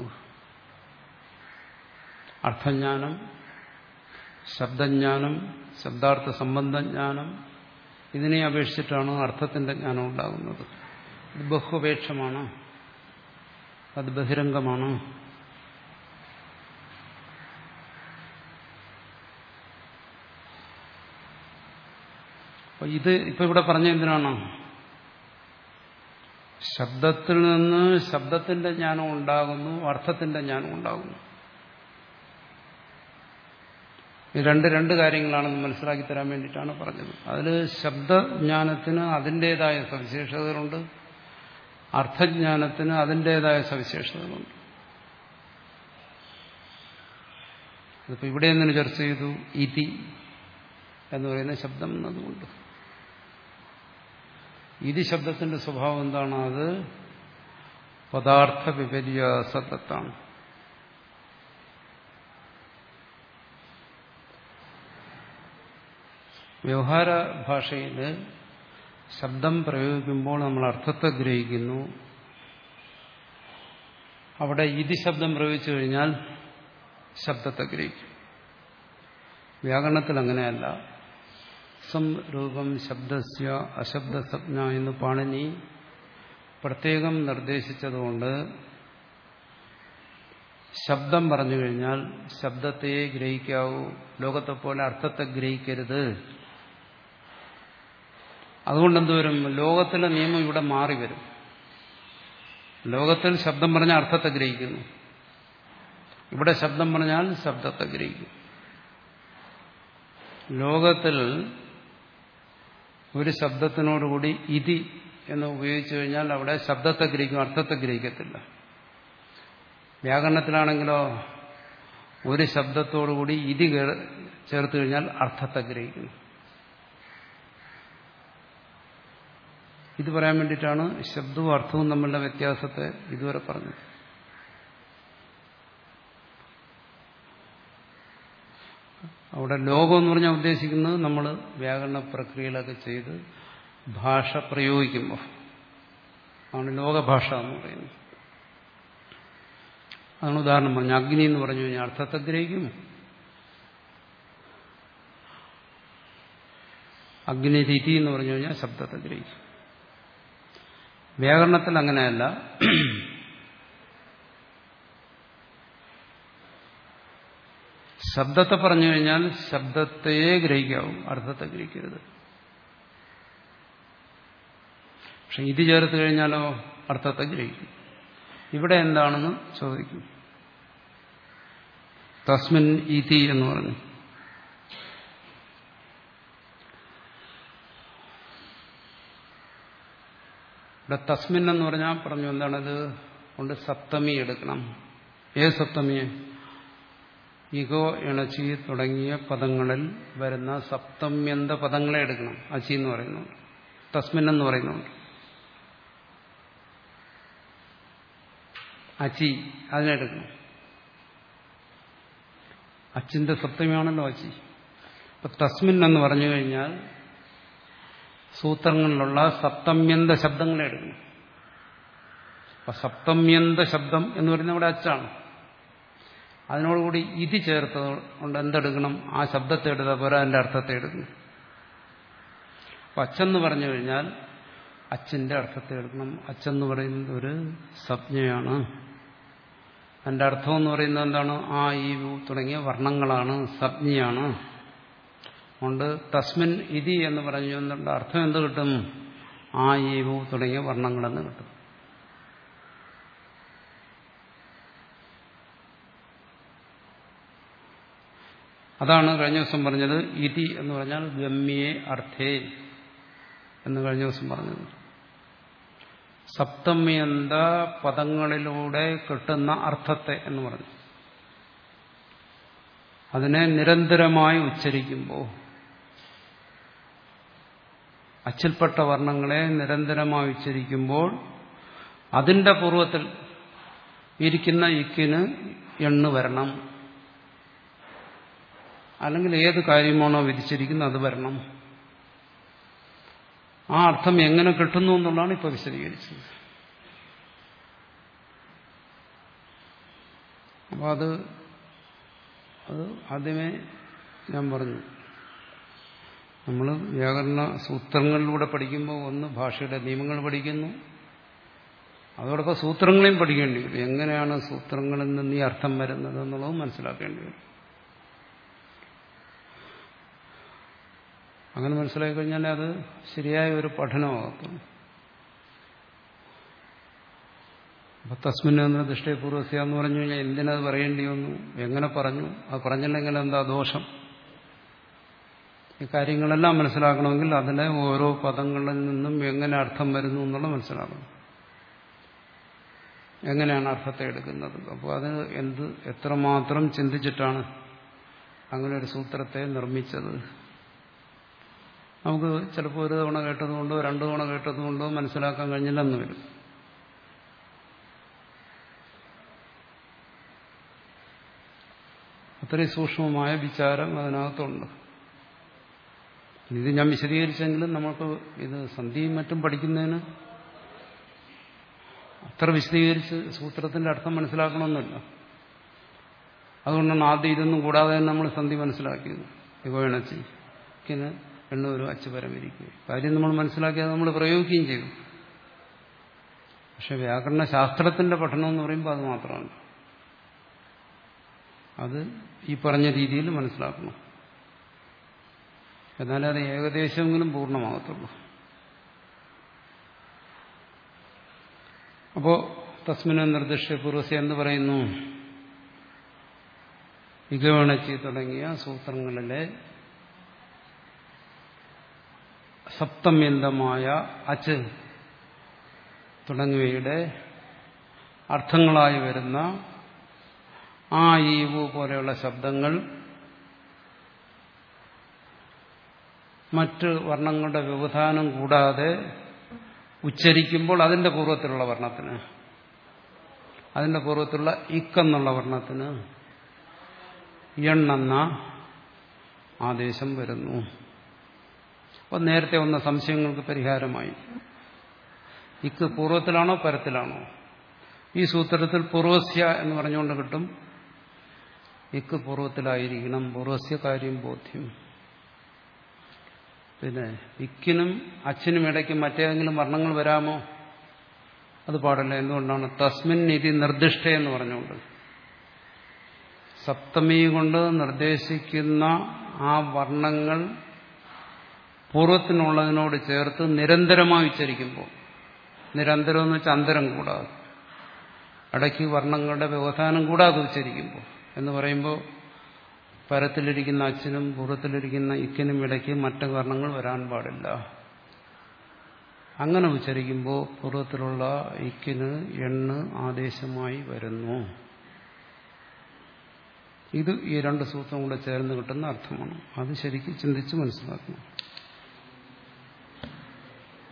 അർത്ഥജ്ഞാനം ശബ്ദജ്ഞാനം ശബ്ദാർത്ഥ സംബന്ധജ്ഞാനം ഇതിനെ അപേക്ഷിച്ചിട്ടാണ് അർത്ഥത്തിന്റെ ജ്ഞാനം ഉണ്ടാകുന്നത് ഇത് ബഹുപേക്ഷമാണ് അത് ബഹിരംഗമാണ് അപ്പൊ ഇത് ഇപ്പൊ ഇവിടെ പറഞ്ഞ എന്തിനാണ് ശബ്ദത്തിൽ നിന്ന് ശബ്ദത്തിന്റെ ജ്ഞാനം ഉണ്ടാകുന്നു അർത്ഥത്തിന്റെ ജ്ഞാനം ഉണ്ടാകുന്നു ഈ രണ്ട് രണ്ട് കാര്യങ്ങളാണെന്ന് മനസ്സിലാക്കി തരാൻ വേണ്ടിയിട്ടാണ് പറഞ്ഞത് അതിൽ ശബ്ദജ്ഞാനത്തിന് അതിൻ്റെതായ സവിശേഷതകളുണ്ട് അർത്ഥജ്ഞാനത്തിന് അതിൻ്റെതായ സവിശേഷതകളുണ്ട് അതിപ്പോൾ ഇവിടെ എന്തിനു ചർച്ച ചെയ്തു ഇതി എന്ന് പറയുന്ന ശബ്ദം എന്നതുകൊണ്ട് ഇതി ശബ്ദത്തിന്റെ സ്വഭാവം എന്താണ് അത് പദാർത്ഥ വിപര്യാസത്താണ് വ്യവഹാര ഭാഷയിൽ ശബ്ദം പ്രയോഗിക്കുമ്പോൾ നമ്മൾ അർത്ഥത്തെ ഗ്രഹിക്കുന്നു അവിടെ ഇതി ശബ്ദം പ്രയോഗിച്ചു കഴിഞ്ഞാൽ ശബ്ദത്തെ ഗ്രഹിക്കും വ്യാകരണത്തിൽ അങ്ങനെയല്ല സംരൂപം ശബ്ദസ്യ അശബ്ദസജ്ഞ എന്ന് പാണിനി പ്രത്യേകം നിർദ്ദേശിച്ചതുകൊണ്ട് ശബ്ദം പറഞ്ഞു കഴിഞ്ഞാൽ ശബ്ദത്തെ ഗ്രഹിക്കാവൂ ലോകത്തെ പോലെ അർത്ഥത്തെ ഗ്രഹിക്കരുത് അതുകൊണ്ട് എന്തുവരും ലോകത്തിലെ നിയമം ഇവിടെ മാറി വരും ലോകത്തിൽ ശബ്ദം പറഞ്ഞാൽ അർത്ഥത്തെ ഗ്രഹിക്കുന്നു ഇവിടെ ശബ്ദം പറഞ്ഞാൽ ശബ്ദത്തെ ഗ്രഹിക്കും ലോകത്തിൽ ഒരു ശബ്ദത്തിനോടുകൂടി ഇതി എന്ന് ഉപയോഗിച്ചു കഴിഞ്ഞാൽ അവിടെ ശബ്ദത്തെ ഗ്രഹിക്കും അർത്ഥത്തെ ഗ്രഹിക്കത്തില്ല വ്യാകരണത്തിലാണെങ്കിലോ ഒരു ശബ്ദത്തോടുകൂടി ഇതി ചേർത്ത് കഴിഞ്ഞാൽ അർത്ഥത്തെ ഗ്രഹിക്കുന്നു ഇത് പറയാൻ വേണ്ടിയിട്ടാണ് ശബ്ദവും അർത്ഥവും തമ്മിലുള്ള വ്യത്യാസത്തെ ഇതുവരെ പറഞ്ഞത് അവിടെ ലോകം എന്ന് പറഞ്ഞാൽ ഉദ്ദേശിക്കുന്നത് നമ്മൾ വ്യാകരണ പ്രക്രിയകളൊക്കെ ചെയ്ത് ഭാഷ പ്രയോഗിക്കുമ്പോൾ ആണ് ലോകഭാഷ എന്ന് പറയുന്നത് അതാണ് ഉദാഹരണം പറഞ്ഞു അഗ്നി എന്ന് പറഞ്ഞു കഴിഞ്ഞാൽ അർത്ഥത്തെ ഗ്രഹിക്കും അഗ്നിരീതി എന്ന് പറഞ്ഞു കഴിഞ്ഞാൽ ശബ്ദത്തെ ഗ്രഹിക്കും വ്യാകരണത്തിൽ അങ്ങനെയല്ല ശബ്ദത്തെ പറഞ്ഞു കഴിഞ്ഞാൽ ശബ്ദത്തെ ഗ്രഹിക്കാവും അർത്ഥത്തെ ഗ്രഹിക്കരുത് പക്ഷെ ഇത് ചേർത്ത് കഴിഞ്ഞാലോ അർത്ഥത്തെ ഗ്രഹിക്കും ഇവിടെ എന്താണെന്ന് ചോദിക്കും തസ്മിൻ ഇതി എന്ന് പറഞ്ഞു ഇവിടെ തസ്മിൻ എന്ന് പറഞ്ഞാൽ പറഞ്ഞു എന്താണത് കൊണ്ട് സപ്തമി എടുക്കണം ഏത് സപ്തമിയെ ഇഗോ ഇണച്ചി തുടങ്ങിയ പദങ്ങളിൽ വരുന്ന സപ്തമ്യന്ത പദങ്ങളെ എടുക്കണം അച്ചി എന്ന് പറയുന്നത് തസ്മിൻ എന്ന് പറയുന്നുണ്ട് അച്ചി അതിനെടുക്കണം അച്ചിന്റെ സപ്തമിയാണല്ലോ അച്ചി അപ്പൊ തസ്മിൻ എന്ന് പറഞ്ഞു കഴിഞ്ഞാൽ സൂത്രങ്ങളിലുള്ള സപ്തമ്യന്ത ശബ്ദങ്ങളെ എടുക്കണം അപ്പൊ സപ്തമ്യന്ത ശബ്ദം എന്ന് പറയുന്നത് ഇവിടെ അച്ചാണ് അതിനോടുകൂടി ഇതി ചേർത്തത് കൊണ്ട് എന്തെടുക്കണം ആ ശബ്ദത്തെ എടുത്താൽ പോരാ അതിന്റെ അർത്ഥത്തെ എടുക്കണം അപ്പൊ അച്ഛന്ന് പറഞ്ഞു കഴിഞ്ഞാൽ അച്ഛന്റെ അർത്ഥത്തെ എടുക്കണം അച്ഛന്ന് പറയുന്നത് ഒരു സംജ്ഞയാണ് അതിന്റെ അർത്ഥം എന്ന് പറയുന്നത് എന്താണ് ആ ഈ യു തുടങ്ങിയ വർണ്ണങ്ങളാണ് സംജ്ഞയാണ് അതുകൊണ്ട് തസ്മിൻ ഇതി എന്ന് പറഞ്ഞു എന്നുള്ള അർത്ഥം എന്ത് കിട്ടും ആ ഈ യു തുടങ്ങിയ വർണ്ണങ്ങളെന്ന് കിട്ടും അതാണ് കഴിഞ്ഞ ദിവസം പറഞ്ഞത് ഇതി എന്ന് പറഞ്ഞാൽ ഗമ്യേ അർത്ഥേ എന്ന് കഴിഞ്ഞ ദിവസം പറഞ്ഞത് സപ്തമ്യന്ത പദങ്ങളിലൂടെ കിട്ടുന്ന അർത്ഥത്തെ എന്ന് പറഞ്ഞു അതിനെ നിരന്തരമായി ഉച്ചരിക്കുമ്പോൾ അച്ചിൽപ്പെട്ട വർണ്ണങ്ങളെ നിരന്തരമായി ഉച്ചരിക്കുമ്പോൾ അതിന്റെ പൂർവ്വത്തിൽ ഇരിക്കുന്ന ഇക്കിന് എണ്ണു വരണം അല്ലെങ്കിൽ ഏത് കാര്യമാണോ വിധിച്ചിരിക്കുന്നത് അത് വരണം ആ അർത്ഥം എങ്ങനെ കിട്ടുന്നു എന്നുള്ളതാണ് ഇപ്പോൾ വിശദീകരിച്ചത് അപ്പോൾ അത് അത് ആദ്യമേ ഞാൻ പറഞ്ഞു നമ്മൾ വ്യാകരണ സൂത്രങ്ങളിലൂടെ പഠിക്കുമ്പോൾ ഒന്ന് ഭാഷയുടെ നിയമങ്ങൾ പഠിക്കുന്നു അതോടൊപ്പം സൂത്രങ്ങളെയും പഠിക്കേണ്ടി വരും എങ്ങനെയാണ് സൂത്രങ്ങളിൽ നിന്ന് ഈ അർത്ഥം വരുന്നത് എന്നുള്ളത് മനസ്സിലാക്കേണ്ടി വരും അങ്ങനെ മനസ്സിലാക്കി കഴിഞ്ഞാൽ അത് ശരിയായ ഒരു പഠനമാകത്തുള്ളൂ അപ്പൊ തസ്മിന് ദൃഷ്ടപൂർവസ്യ എന്ന് പറഞ്ഞു കഴിഞ്ഞാൽ എന്തിനത് പറയേണ്ടി വന്നു എങ്ങനെ പറഞ്ഞു അത് പറഞ്ഞില്ലെങ്കിൽ എന്താ ദോഷം ഈ കാര്യങ്ങളെല്ലാം മനസ്സിലാക്കണമെങ്കിൽ അതിലെ ഓരോ പദങ്ങളിൽ നിന്നും എങ്ങനെ അർത്ഥം വരുന്നു എന്നുള്ളത് മനസ്സിലാക്കണം എങ്ങനെയാണ് അർത്ഥത്തെ എടുക്കുന്നത് അപ്പോൾ അത് എന്ത് എത്രമാത്രം ചിന്തിച്ചിട്ടാണ് അങ്ങനെ ഒരു സൂത്രത്തെ നിർമ്മിച്ചത് നമുക്ക് ചിലപ്പോൾ ഒരു തവണ കേട്ടതുകൊണ്ടോ രണ്ടു തവണ കേട്ടതുകൊണ്ടോ മനസ്സിലാക്കാൻ കഴിഞ്ഞില്ലെന്ന് വരും അത്രയും സൂക്ഷ്മമായ വിചാരം അതിനകത്തുണ്ട് ഇത് ഞാൻ വിശദീകരിച്ചെങ്കിലും നമുക്ക് ഇത് സന്ധിയും മറ്റും പഠിക്കുന്നതിന് അത്ര വിശദീകരിച്ച് സൂത്രത്തിന്റെ അർത്ഥം മനസ്സിലാക്കണമെന്നില്ല അതുകൊണ്ടാണ് ആദ്യം ഇതൊന്നും കൂടാതെ തന്നെ നമ്മൾ സന്ധി മനസ്സിലാക്കിയത് യുവണച്ചിന് എണ്ണൂരും അച്ചുപരം ഇരിക്കുകയും കാര്യം നമ്മൾ മനസ്സിലാക്കിയത് നമ്മൾ പ്രയോഗിക്കുകയും ചെയ്തു പക്ഷെ വ്യാകരണ ശാസ്ത്രത്തിന്റെ പഠനം എന്ന് പറയുമ്പോൾ അത് മാത്രമാണ് അത് ഈ പറഞ്ഞ രീതിയിൽ മനസ്സിലാക്കണം എന്നാലേ അത് ഏകദേശമെങ്കിലും പൂർണ്ണമാകത്തുള്ളൂ അപ്പോ തസ്മിന നിർദ്ദിഷ്ട പൂർവസ്യ എന്ന് പറയുന്നു ഇഗവണച്ചി തുടങ്ങിയ സൂത്രങ്ങളിലെ സപ്തമ്യന്തമായ അച്ച് തുടങ്ങിയവയുടെ അർത്ഥങ്ങളായി വരുന്ന ആ ഈവു പോലെയുള്ള ശബ്ദങ്ങൾ മറ്റ് വർണ്ണങ്ങളുടെ വ്യവധാനം കൂടാതെ ഉച്ചരിക്കുമ്പോൾ അതിന്റെ പൂർവ്വത്തിലുള്ള വർണ്ണത്തിന് അതിന്റെ പൂർവ്വത്തിലുള്ള ഇക്കെന്നുള്ള വർണ്ണത്തിന് എണ്ണെന്ന ആദേശം വരുന്നു അപ്പോൾ നേരത്തെ വന്ന സംശയങ്ങൾക്ക് പരിഹാരമായി ഇക്ക് പൂർവ്വത്തിലാണോ പരത്തിലാണോ ഈ സൂത്രത്തിൽ പൂർവസ്യ എന്ന് പറഞ്ഞുകൊണ്ട് കിട്ടും ഇക്ക് പൂർവ്വത്തിലായിരിക്കണം പൂർവസ്യ കാര്യം ബോധ്യം പിന്നെ ഇക്കിനും അച്ഛനും ഇടയ്ക്ക് മറ്റേതെങ്കിലും വർണ്ണങ്ങൾ വരാമോ അത് പാടില്ല എന്തുകൊണ്ടാണ് തസ്മിൻ നിധി നിർദ്ദിഷ്ട എന്ന് പറഞ്ഞുകൊണ്ട് സപ്തമി കൊണ്ട് നിർദ്ദേശിക്കുന്ന ആ വർണ്ണങ്ങൾ പൂർവ്വത്തിനുള്ളതിനോട് ചേർത്ത് നിരന്തരമായി ഉച്ചരിക്കുമ്പോൾ നിരന്തരം എന്ന് വെച്ചാൽ അന്തരം കൂടാതെ ഇടയ്ക്ക് വർണ്ണങ്ങളുടെ വ്യവധാനം കൂടാതെ ഉച്ചരിക്കുമ്പോൾ എന്ന് പറയുമ്പോൾ പരത്തിലിരിക്കുന്ന അച്ഛനും പൂർവ്വത്തിലിരിക്കുന്ന ഇക്കിനും ഇടയ്ക്ക് മറ്റ് വർണ്ണങ്ങൾ വരാൻ പാടില്ല അങ്ങനെ ഉച്ചരിക്കുമ്പോൾ പൂർവ്വത്തിലുള്ള ഇക്കിന് എണ്ണ് ആദേശമായി വരുന്നു ഇത് ഈ രണ്ട് സൂത്രം കൂടെ ചേർന്ന് കിട്ടുന്ന അർത്ഥമാണ് അത് ശരിക്കും ചിന്തിച്ച് മനസ്സിലാക്കണം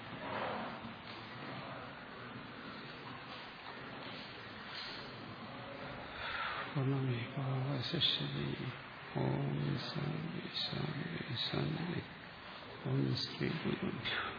പൂർണ്ണമേവാവശിഷ്യതി ഓം ശാന്തി ശാന്തി ശാന്തി ഓം ശ്രീ ഗുരുഭ്യോ